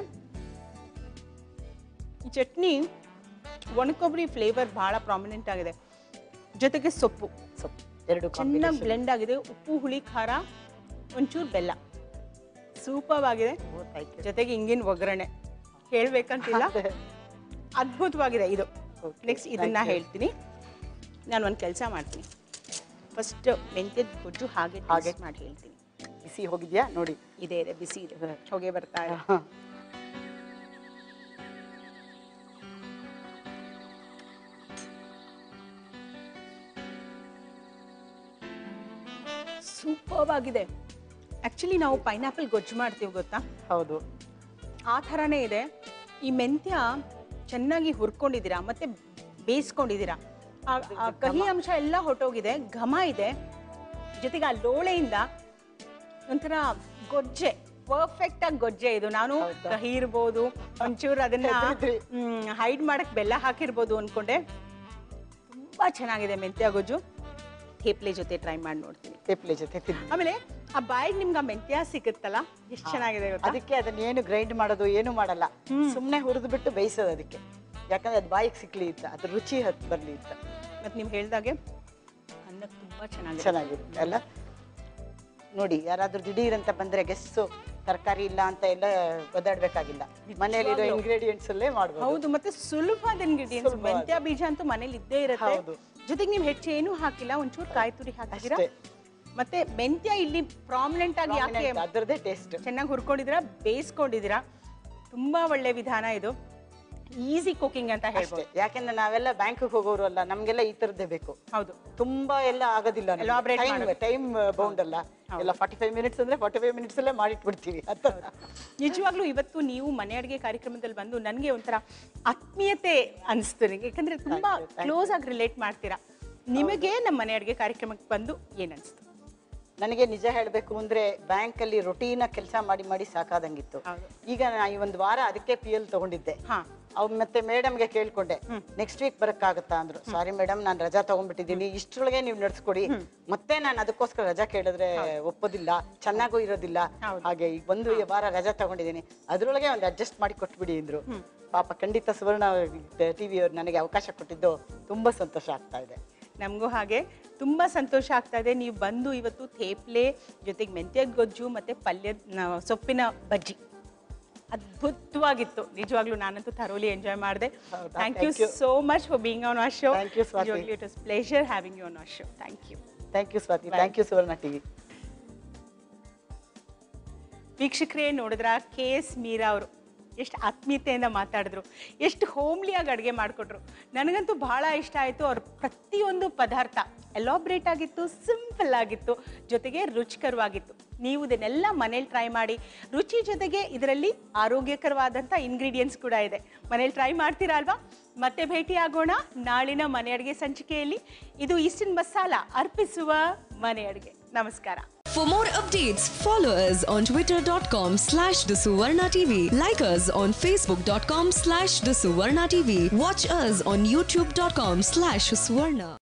ಈ ಚಟ್ನಿ ಒಣಕೊಬ್ಬರಿ ಫ್ಲೇವರ್ ಭಾಳ ಪ್ರಾಮಿನೆಂಟ್ ಆಗಿದೆ ಜೊತೆಗೆ ಸೊಪ್ಪು ಸೊಪ್ಪು ಎರಡು ಚೆನ್ನಾಗಿ combination. ಬ್ಲೆಂಡ್ ಆಗಿದೆ ಉಪ್ಪು ಹುಳಿ ಖಾರ ಒಂಚೂರು ಬೆಲ್ಲ ಸೂಪರ್ ಆಗಿದೆ ಓ, thank you. ಜೊತೆಗೆ ಹಿಂಗಿನ ಒಗ್ಗರಣೆ ಹೇಳ್ಬೇಕಂತಿಲ್ಲ ಅದ್ಭುತವಾಗಿದೆ ಇದು Okay, ನೆಕ್ಸ್ಟ್ ಇದನ್ನ thank you. ಹೇಳ್ತೀನಿ ನಾನು ಒಂದು ಕೆಲಸ ಮಾಡ್ತೀನಿ ಫಸ್ಟ್ ಮೆಂತ್ಯದ ಗೊಜ್ಜು ಹಾಗೆ ಹಾಗೆ. ಹಾಗೆ ಮಾಡಿ ಹೇಳ್ತೀನಿ ಬಿಸಿ ಹೋಗಿದ್ಯಾ ನೋಡಿ ಇದೆ ಇದೆ ಬಿಸಿ ಇದೆ ಹೊಗೆ ಬರ್ತಾ ಇದೆ ಹ. ಸೂಪರ್ ಆಗಿದೆ ಆ್ಯಕ್ಚುಲಿ ನಾವು ಪೈನಾಪಲ್ ಗೊಜ್ಜು ಮಾಡ್ತೀವಿ ಗೊತ್ತಾ ಹೌದು ಆ ಥರನೇ ಇದೆ ಈ ಮೆಂತ್ಯ ಚೆನ್ನಾಗಿ ಹುರ್ಕೊಂಡಿದ್ದೀರಾ ಮತ್ತೆ ಬೇಯಿಸ್ಕೊಂಡಿದ್ದೀರಾ ಆ ಆ ಕಹಿ ಅಂಶ ಎಲ್ಲ ಹೊಟ್ಟೋಗಿದೆ ಘಮ ಇದೆ ಜೊತೆಗೆ ಆ ಲೋಳೆಯಿಂದ ಒಂಥರ ಗೊಜ್ಜೆ ಪರ್ಫೆಕ್ಟ್ ಆಗಿ ಗೊಜ್ಜೆ ಇದು ನಾನು ಹೌದಾ? ಕಹಿ ಇರ್ಬೋದು ಒಂಚೂರು ಅದನ್ನ ಹೆದ್ರಿದ್ರಿ. ಹೈಡ್ ಮಾಡಕ್ ಬೆಲ್ಲ ಹಾಕಿರ್ಬೋದು ಅನ್ಕೊಂಡೆ ತುಂಬಾ ಚೆನ್ನಾಗಿದೆ ಮೆಂತ್ಯ ಗೊಜ್ಜು ಥೇಪ್ಲೆ ಜೊತೆ ಟ್ರೈ ಮಾಡಿ ನೋಡ್ತೀನಿ ತೇಪ್ಲೆ ಜೊತೆ ತಿಂದು ಆಮೇಲೆ ಆ ಬಾಯಿಗೆ ನಿಮ್ಗೆ ಆ ಮೆಂತ್ಯ ಸಿಗುತ್ತಲ್ಲ ಎಷ್ಟು ಚೆನ್ನಾಗಿದೆ ಗೊತ್ತಾ ಅದಕ್ಕೆ ಅದನ್ನ ಏನು ಗ್ರೈಂಡ್ ಮಾಡೋದು ಏನು ಮಾಡಲ್ಲ ಸುಮ್ಮನೆ ಹುರಿದು ಬಿಟ್ಟು ಬೇಯಿಸೋದು ಅದಕ್ಕೆ ಯಾಕಂದ್ರೆ ಅದು ಬಾಯಿಗೆ ಸಿಕ್ಲಿ ಅಂತ ಅದ್ರ ರುಚಿ ಹತ್ತು ಬರ್ಲಿ ಅಂತ ಮತ್ತೆ ನೀವು ಹೇಳ್ದಾಗೆ ಅನ್ನಕ್ಕೆ ತುಂಬಾ ಚೆನ್ನಾಗಿದೆ ಚೆನ್ನಾಗಿದೆ ಅಲ್ಲ ನೋಡಿ ಯಾರಾದ್ರೂ ದಿಢೀರ್ ಅಂತ ಬಂದ್ರೆ ಗೆಸ್ಟು ತರಕಾರಿ ಇಲ್ಲ ಅಂತ ಎಲ್ಲ ಒದ್ದಾಡ್ಬೇಕಾಗಿಲ್ಲ ಮನೆಯಲ್ಲಿರೋ ನಿಜವಾಗ್ಲೂ. ಇಂಗ್ರೀಡಿಯೆಂಟ್ಸ್ ಅಲ್ಲೇ ಮಾಡ್ಬೋದು ಹೌದು ಮತ್ತೆ ಸುಲಭವಾದ ಇಂಗ್ರೀಡಿಯೆಂಟ್ಸ್ ಸುಲಭವಾದ. ಮೆಂತ್ಯ ಬೀಜ ಅಂತೂ ಮನೇಲಿ ಇದ್ದೇ ಇರುತ್ತೆ ಹೌದು. ಜೊತೆಗೆ ನೀವು ಹೆಚ್ಚು ಏನೂ ಹಾಕಿಲ್ಲ ಒಂಚೂರು ಕಾಯಿ ತುರಿ ಹಾಕಿದ್ದೀರಾ ಅಷ್ಟೇ. ಮತ್ತೆ ಮೆಂತ್ಯ ಇಲ್ಲಿ ಪ್ರಾಮಿನೆಂಟ್ ಆಗಿ ಯಾಕೆ ಅದರದೇ ಟೇಸ್ಟ್ ಚೆನ್ನಾಗಿ ಹುರ್ಕೊಂಡಿದ್ದೀರಾ ಬೇಯಿಸ್ಕೊಂಡಿದ್ದೀರಾ ತುಂಬಾ ಒಳ್ಳೆ ವಿಧಾನ ಇದು ಈಸಿ ಕುಕಿಂಗ್ ಅಂತ ಅಷ್ಟೇ ಹೇಳ್ಬೋದು ಯಾಕೆಂದ್ರೆ ನಾವೆಲ್ಲ ಬ್ಯಾಂಕ್ಗೆ ಹೋಗೋರು ಅಲ್ಲ ನಮ್ಗೆಲ್ಲ ಈ ತರದ್ದೇ ಬೇಕು ಹೌದು ತುಂಬಾ ಎಲ್ಲ ಆಗೋದಿಲ್ಲ Elaborate ಟೈಮ್ ಮಾಡೋದು. ಟೈಮ್ ಬೌಂಡ್ ಅಲ್ಲ ಎಲ್ಲ ಫಾರ್ಟಿ ಫೈವ್ ಮಿನಿಟ್ಸ್ ಅಂದ್ರೆ ಫಾರ್ಟಿ ಫೈವ್ ಮಿನಿಟ್ಸ್ ಅಲ್ಲೇ ಮಾಡಿಟ್ಬಿಡ್ತೀವಿ ಆ ಥರ. ನಿಜವಾಗ್ಲೂ ಇವತ್ತು ನೀವು ಮನೆ ಅಡುಗೆ ಕಾರ್ಯಕ್ರಮದಲ್ಲಿ ಬಂದು ನನಗೆ ಒಂಥರ ಆತ್ಮೀಯತೆ ಅನಿಸ್ತು ನನಗೆ ಯಾಕಂದ್ರೆ ತುಂಬಾ you, thank ಕ್ಲೋಸ್ ಆಗಿ ರಿಲೇಟ್ ಮಾಡ್ತೀರಾ ನಿಮಗೆ ನಮ್ಮ ಮನೆ ಅಡುಗೆ ಕಾರ್ಯಕ್ರಮಕ್ಕೆ ಬಂದು ಏನ್ ಅನಿಸ್ತು ನನಗೆ ನಿಜ ಹೇಳಬೇಕು ಅಂದ್ರೆ ಬ್ಯಾಂಕ್ ಅಲ್ಲಿ ರೊಟೀನ ಕೆಲಸ ಮಾಡಿ ಮಾಡಿ ಸಾಕಾದಂಗಿತ್ತು ಹೌದು. ಈಗ ನಾ ಈ ಒಂದು ವಾರ ಅದಕ್ಕೆ ಪಿ ಎಲ್ ತಗೊಂಡಿದ್ದೆ ಹಾ ಅವ್ ಮತ್ತೆ ಮೇಡಮ್ಗೆ ಕೇಳ್ಕೊಂಡೆ ನೆಕ್ಸ್ಟ್ ವೀಕ್ ಬರಕ್ಕಾಗತ್ತಾ ಅಂದ್ರು ಸಾರಿ ಮೇಡಮ್ ನಾನು ರಜಾ ತಗೊಂಡ್ಬಿಟ್ಟಿದ್ದೀನಿ ಇಷ್ಟರೊಳಗೆ ನೀವು ನಡ್ಸ್ಕೊಡಿ ಮತ್ತೆ ನಾನು ಅದಕ್ಕೋಸ್ಕರ ರಜಾ ಕೇಳಿದ್ರೆ ಒಪ್ಪೋದಿಲ್ಲ ಚೆನ್ನಾಗೂ ಇರೋದಿಲ್ಲ ಹಾಗೆ ಈಗ ಒಂದು ವಾರ ರಜಾ ತಗೊಂಡಿದ್ದೀನಿ ಅದ್ರೊಳಗೆ ಒಂದು ಅಡ್ಜಸ್ಟ್ ಮಾಡಿ ಕೊಟ್ಬಿಡಿ ಅಂದ್ರು ಪಾಪ ಖಂಡಿತ ಸುವರ್ಣ ಟಿವಿ ಅವ್ರು ನನಗೆ ಅವಕಾಶ ಕೊಟ್ಟಿದ್ದು ತುಂಬಾ ಸಂತೋಷ ಆಗ್ತಾ ಇದೆ ನಮಗೂ ಹಾಗೆ ತುಂಬಾ ಸಂತೋಷ ಆಗ್ತಾ ಇದೆ ನೀವು ಬಂದು ಇವತ್ತು ಥೇಪ್ಲೆ ಜೊತೆಗೆ ಮೆಂತ್ಯ ಗೊಜ್ಜು ಮತ್ತೆ ಪಲ್ಯದ ನ- ಸೊಪ್ಪಿನ ಬಜ್ಜಿ ಅದ್ಭುತವಾಗಿತ್ತು ನಿಜವಾಗ್ಲೂ ನಾನಂತೂ ಥರೋಲಿ ಎಂಜಾಯ್ ಮಾಡಿದೆ ಹೌದಾ? Thank you Thank you. So much for being on our show Thank you, Swati. It is pleasure having you on our show thank you thank you Swati thank you Suvarna TV ವೀಕ್ಷಕರೇ ನೋಡಿದ್ರ ಕೆ ಎಸ್ ಮೀರಾ ಅವರು ಎಷ್ಟು ಆತ್ಮೀಯತೆಯಿಂದ ಮಾತಾಡಿದ್ರು ಎಷ್ಟು ಹೋಮ್ಲಿಯಾಗಿ ಅಡುಗೆ ಮಾಡಿಕೊಟ್ರು ನನಗಂತೂ ಬಹಳ ಇಷ್ಟ ಆಯಿತು ಅವ್ರ ಪ್ರತಿಯೊಂದು ಪದಾರ್ಥ ಎಲಾಬ್ರೇಟ್ ಆಗಿತ್ತು ಸಿಂಪಲ್ ಆಗಿತ್ತು ಜೊತೆಗೆ ರುಚಿಕರವಾಗಿತ್ತು ನೀವು ಇದನ್ನೆಲ್ಲ ಮನೇಲಿ ಟ್ರೈ ಮಾಡಿ ರುಚಿ ಜೊತೆಗೆ ಇದರಲ್ಲಿ ಆರೋಗ್ಯಕರವಾದಂಥ ಇಂಗ್ರೀಡಿಯೆಂಟ್ಸ್ ಕೂಡ ಇದೆ ಮನೇಲಿ ಟ್ರೈ ಮಾಡ್ತೀರಾ ಅಲ್ವಾ ಮತ್ತೆ ಭೇಟಿ ಆಗೋಣ ನಾಳಿನ ಮನೆ ಅಡುಗೆ ಸಂಚಿಕೆಯಲ್ಲಿ ಇದು ಈಸ್ಟಿನ್ ಮಸಾಲ ಅರ್ಪಿಸುವ ಮನೆ ಅಡುಗೆ ನಮಸ್ಕಾರ For more updates, follow us on twitter.com slash the Suvarna TV. Like us on facebook.com slash the Suvarna TV. Watch us on youtube.com slash Suvarna.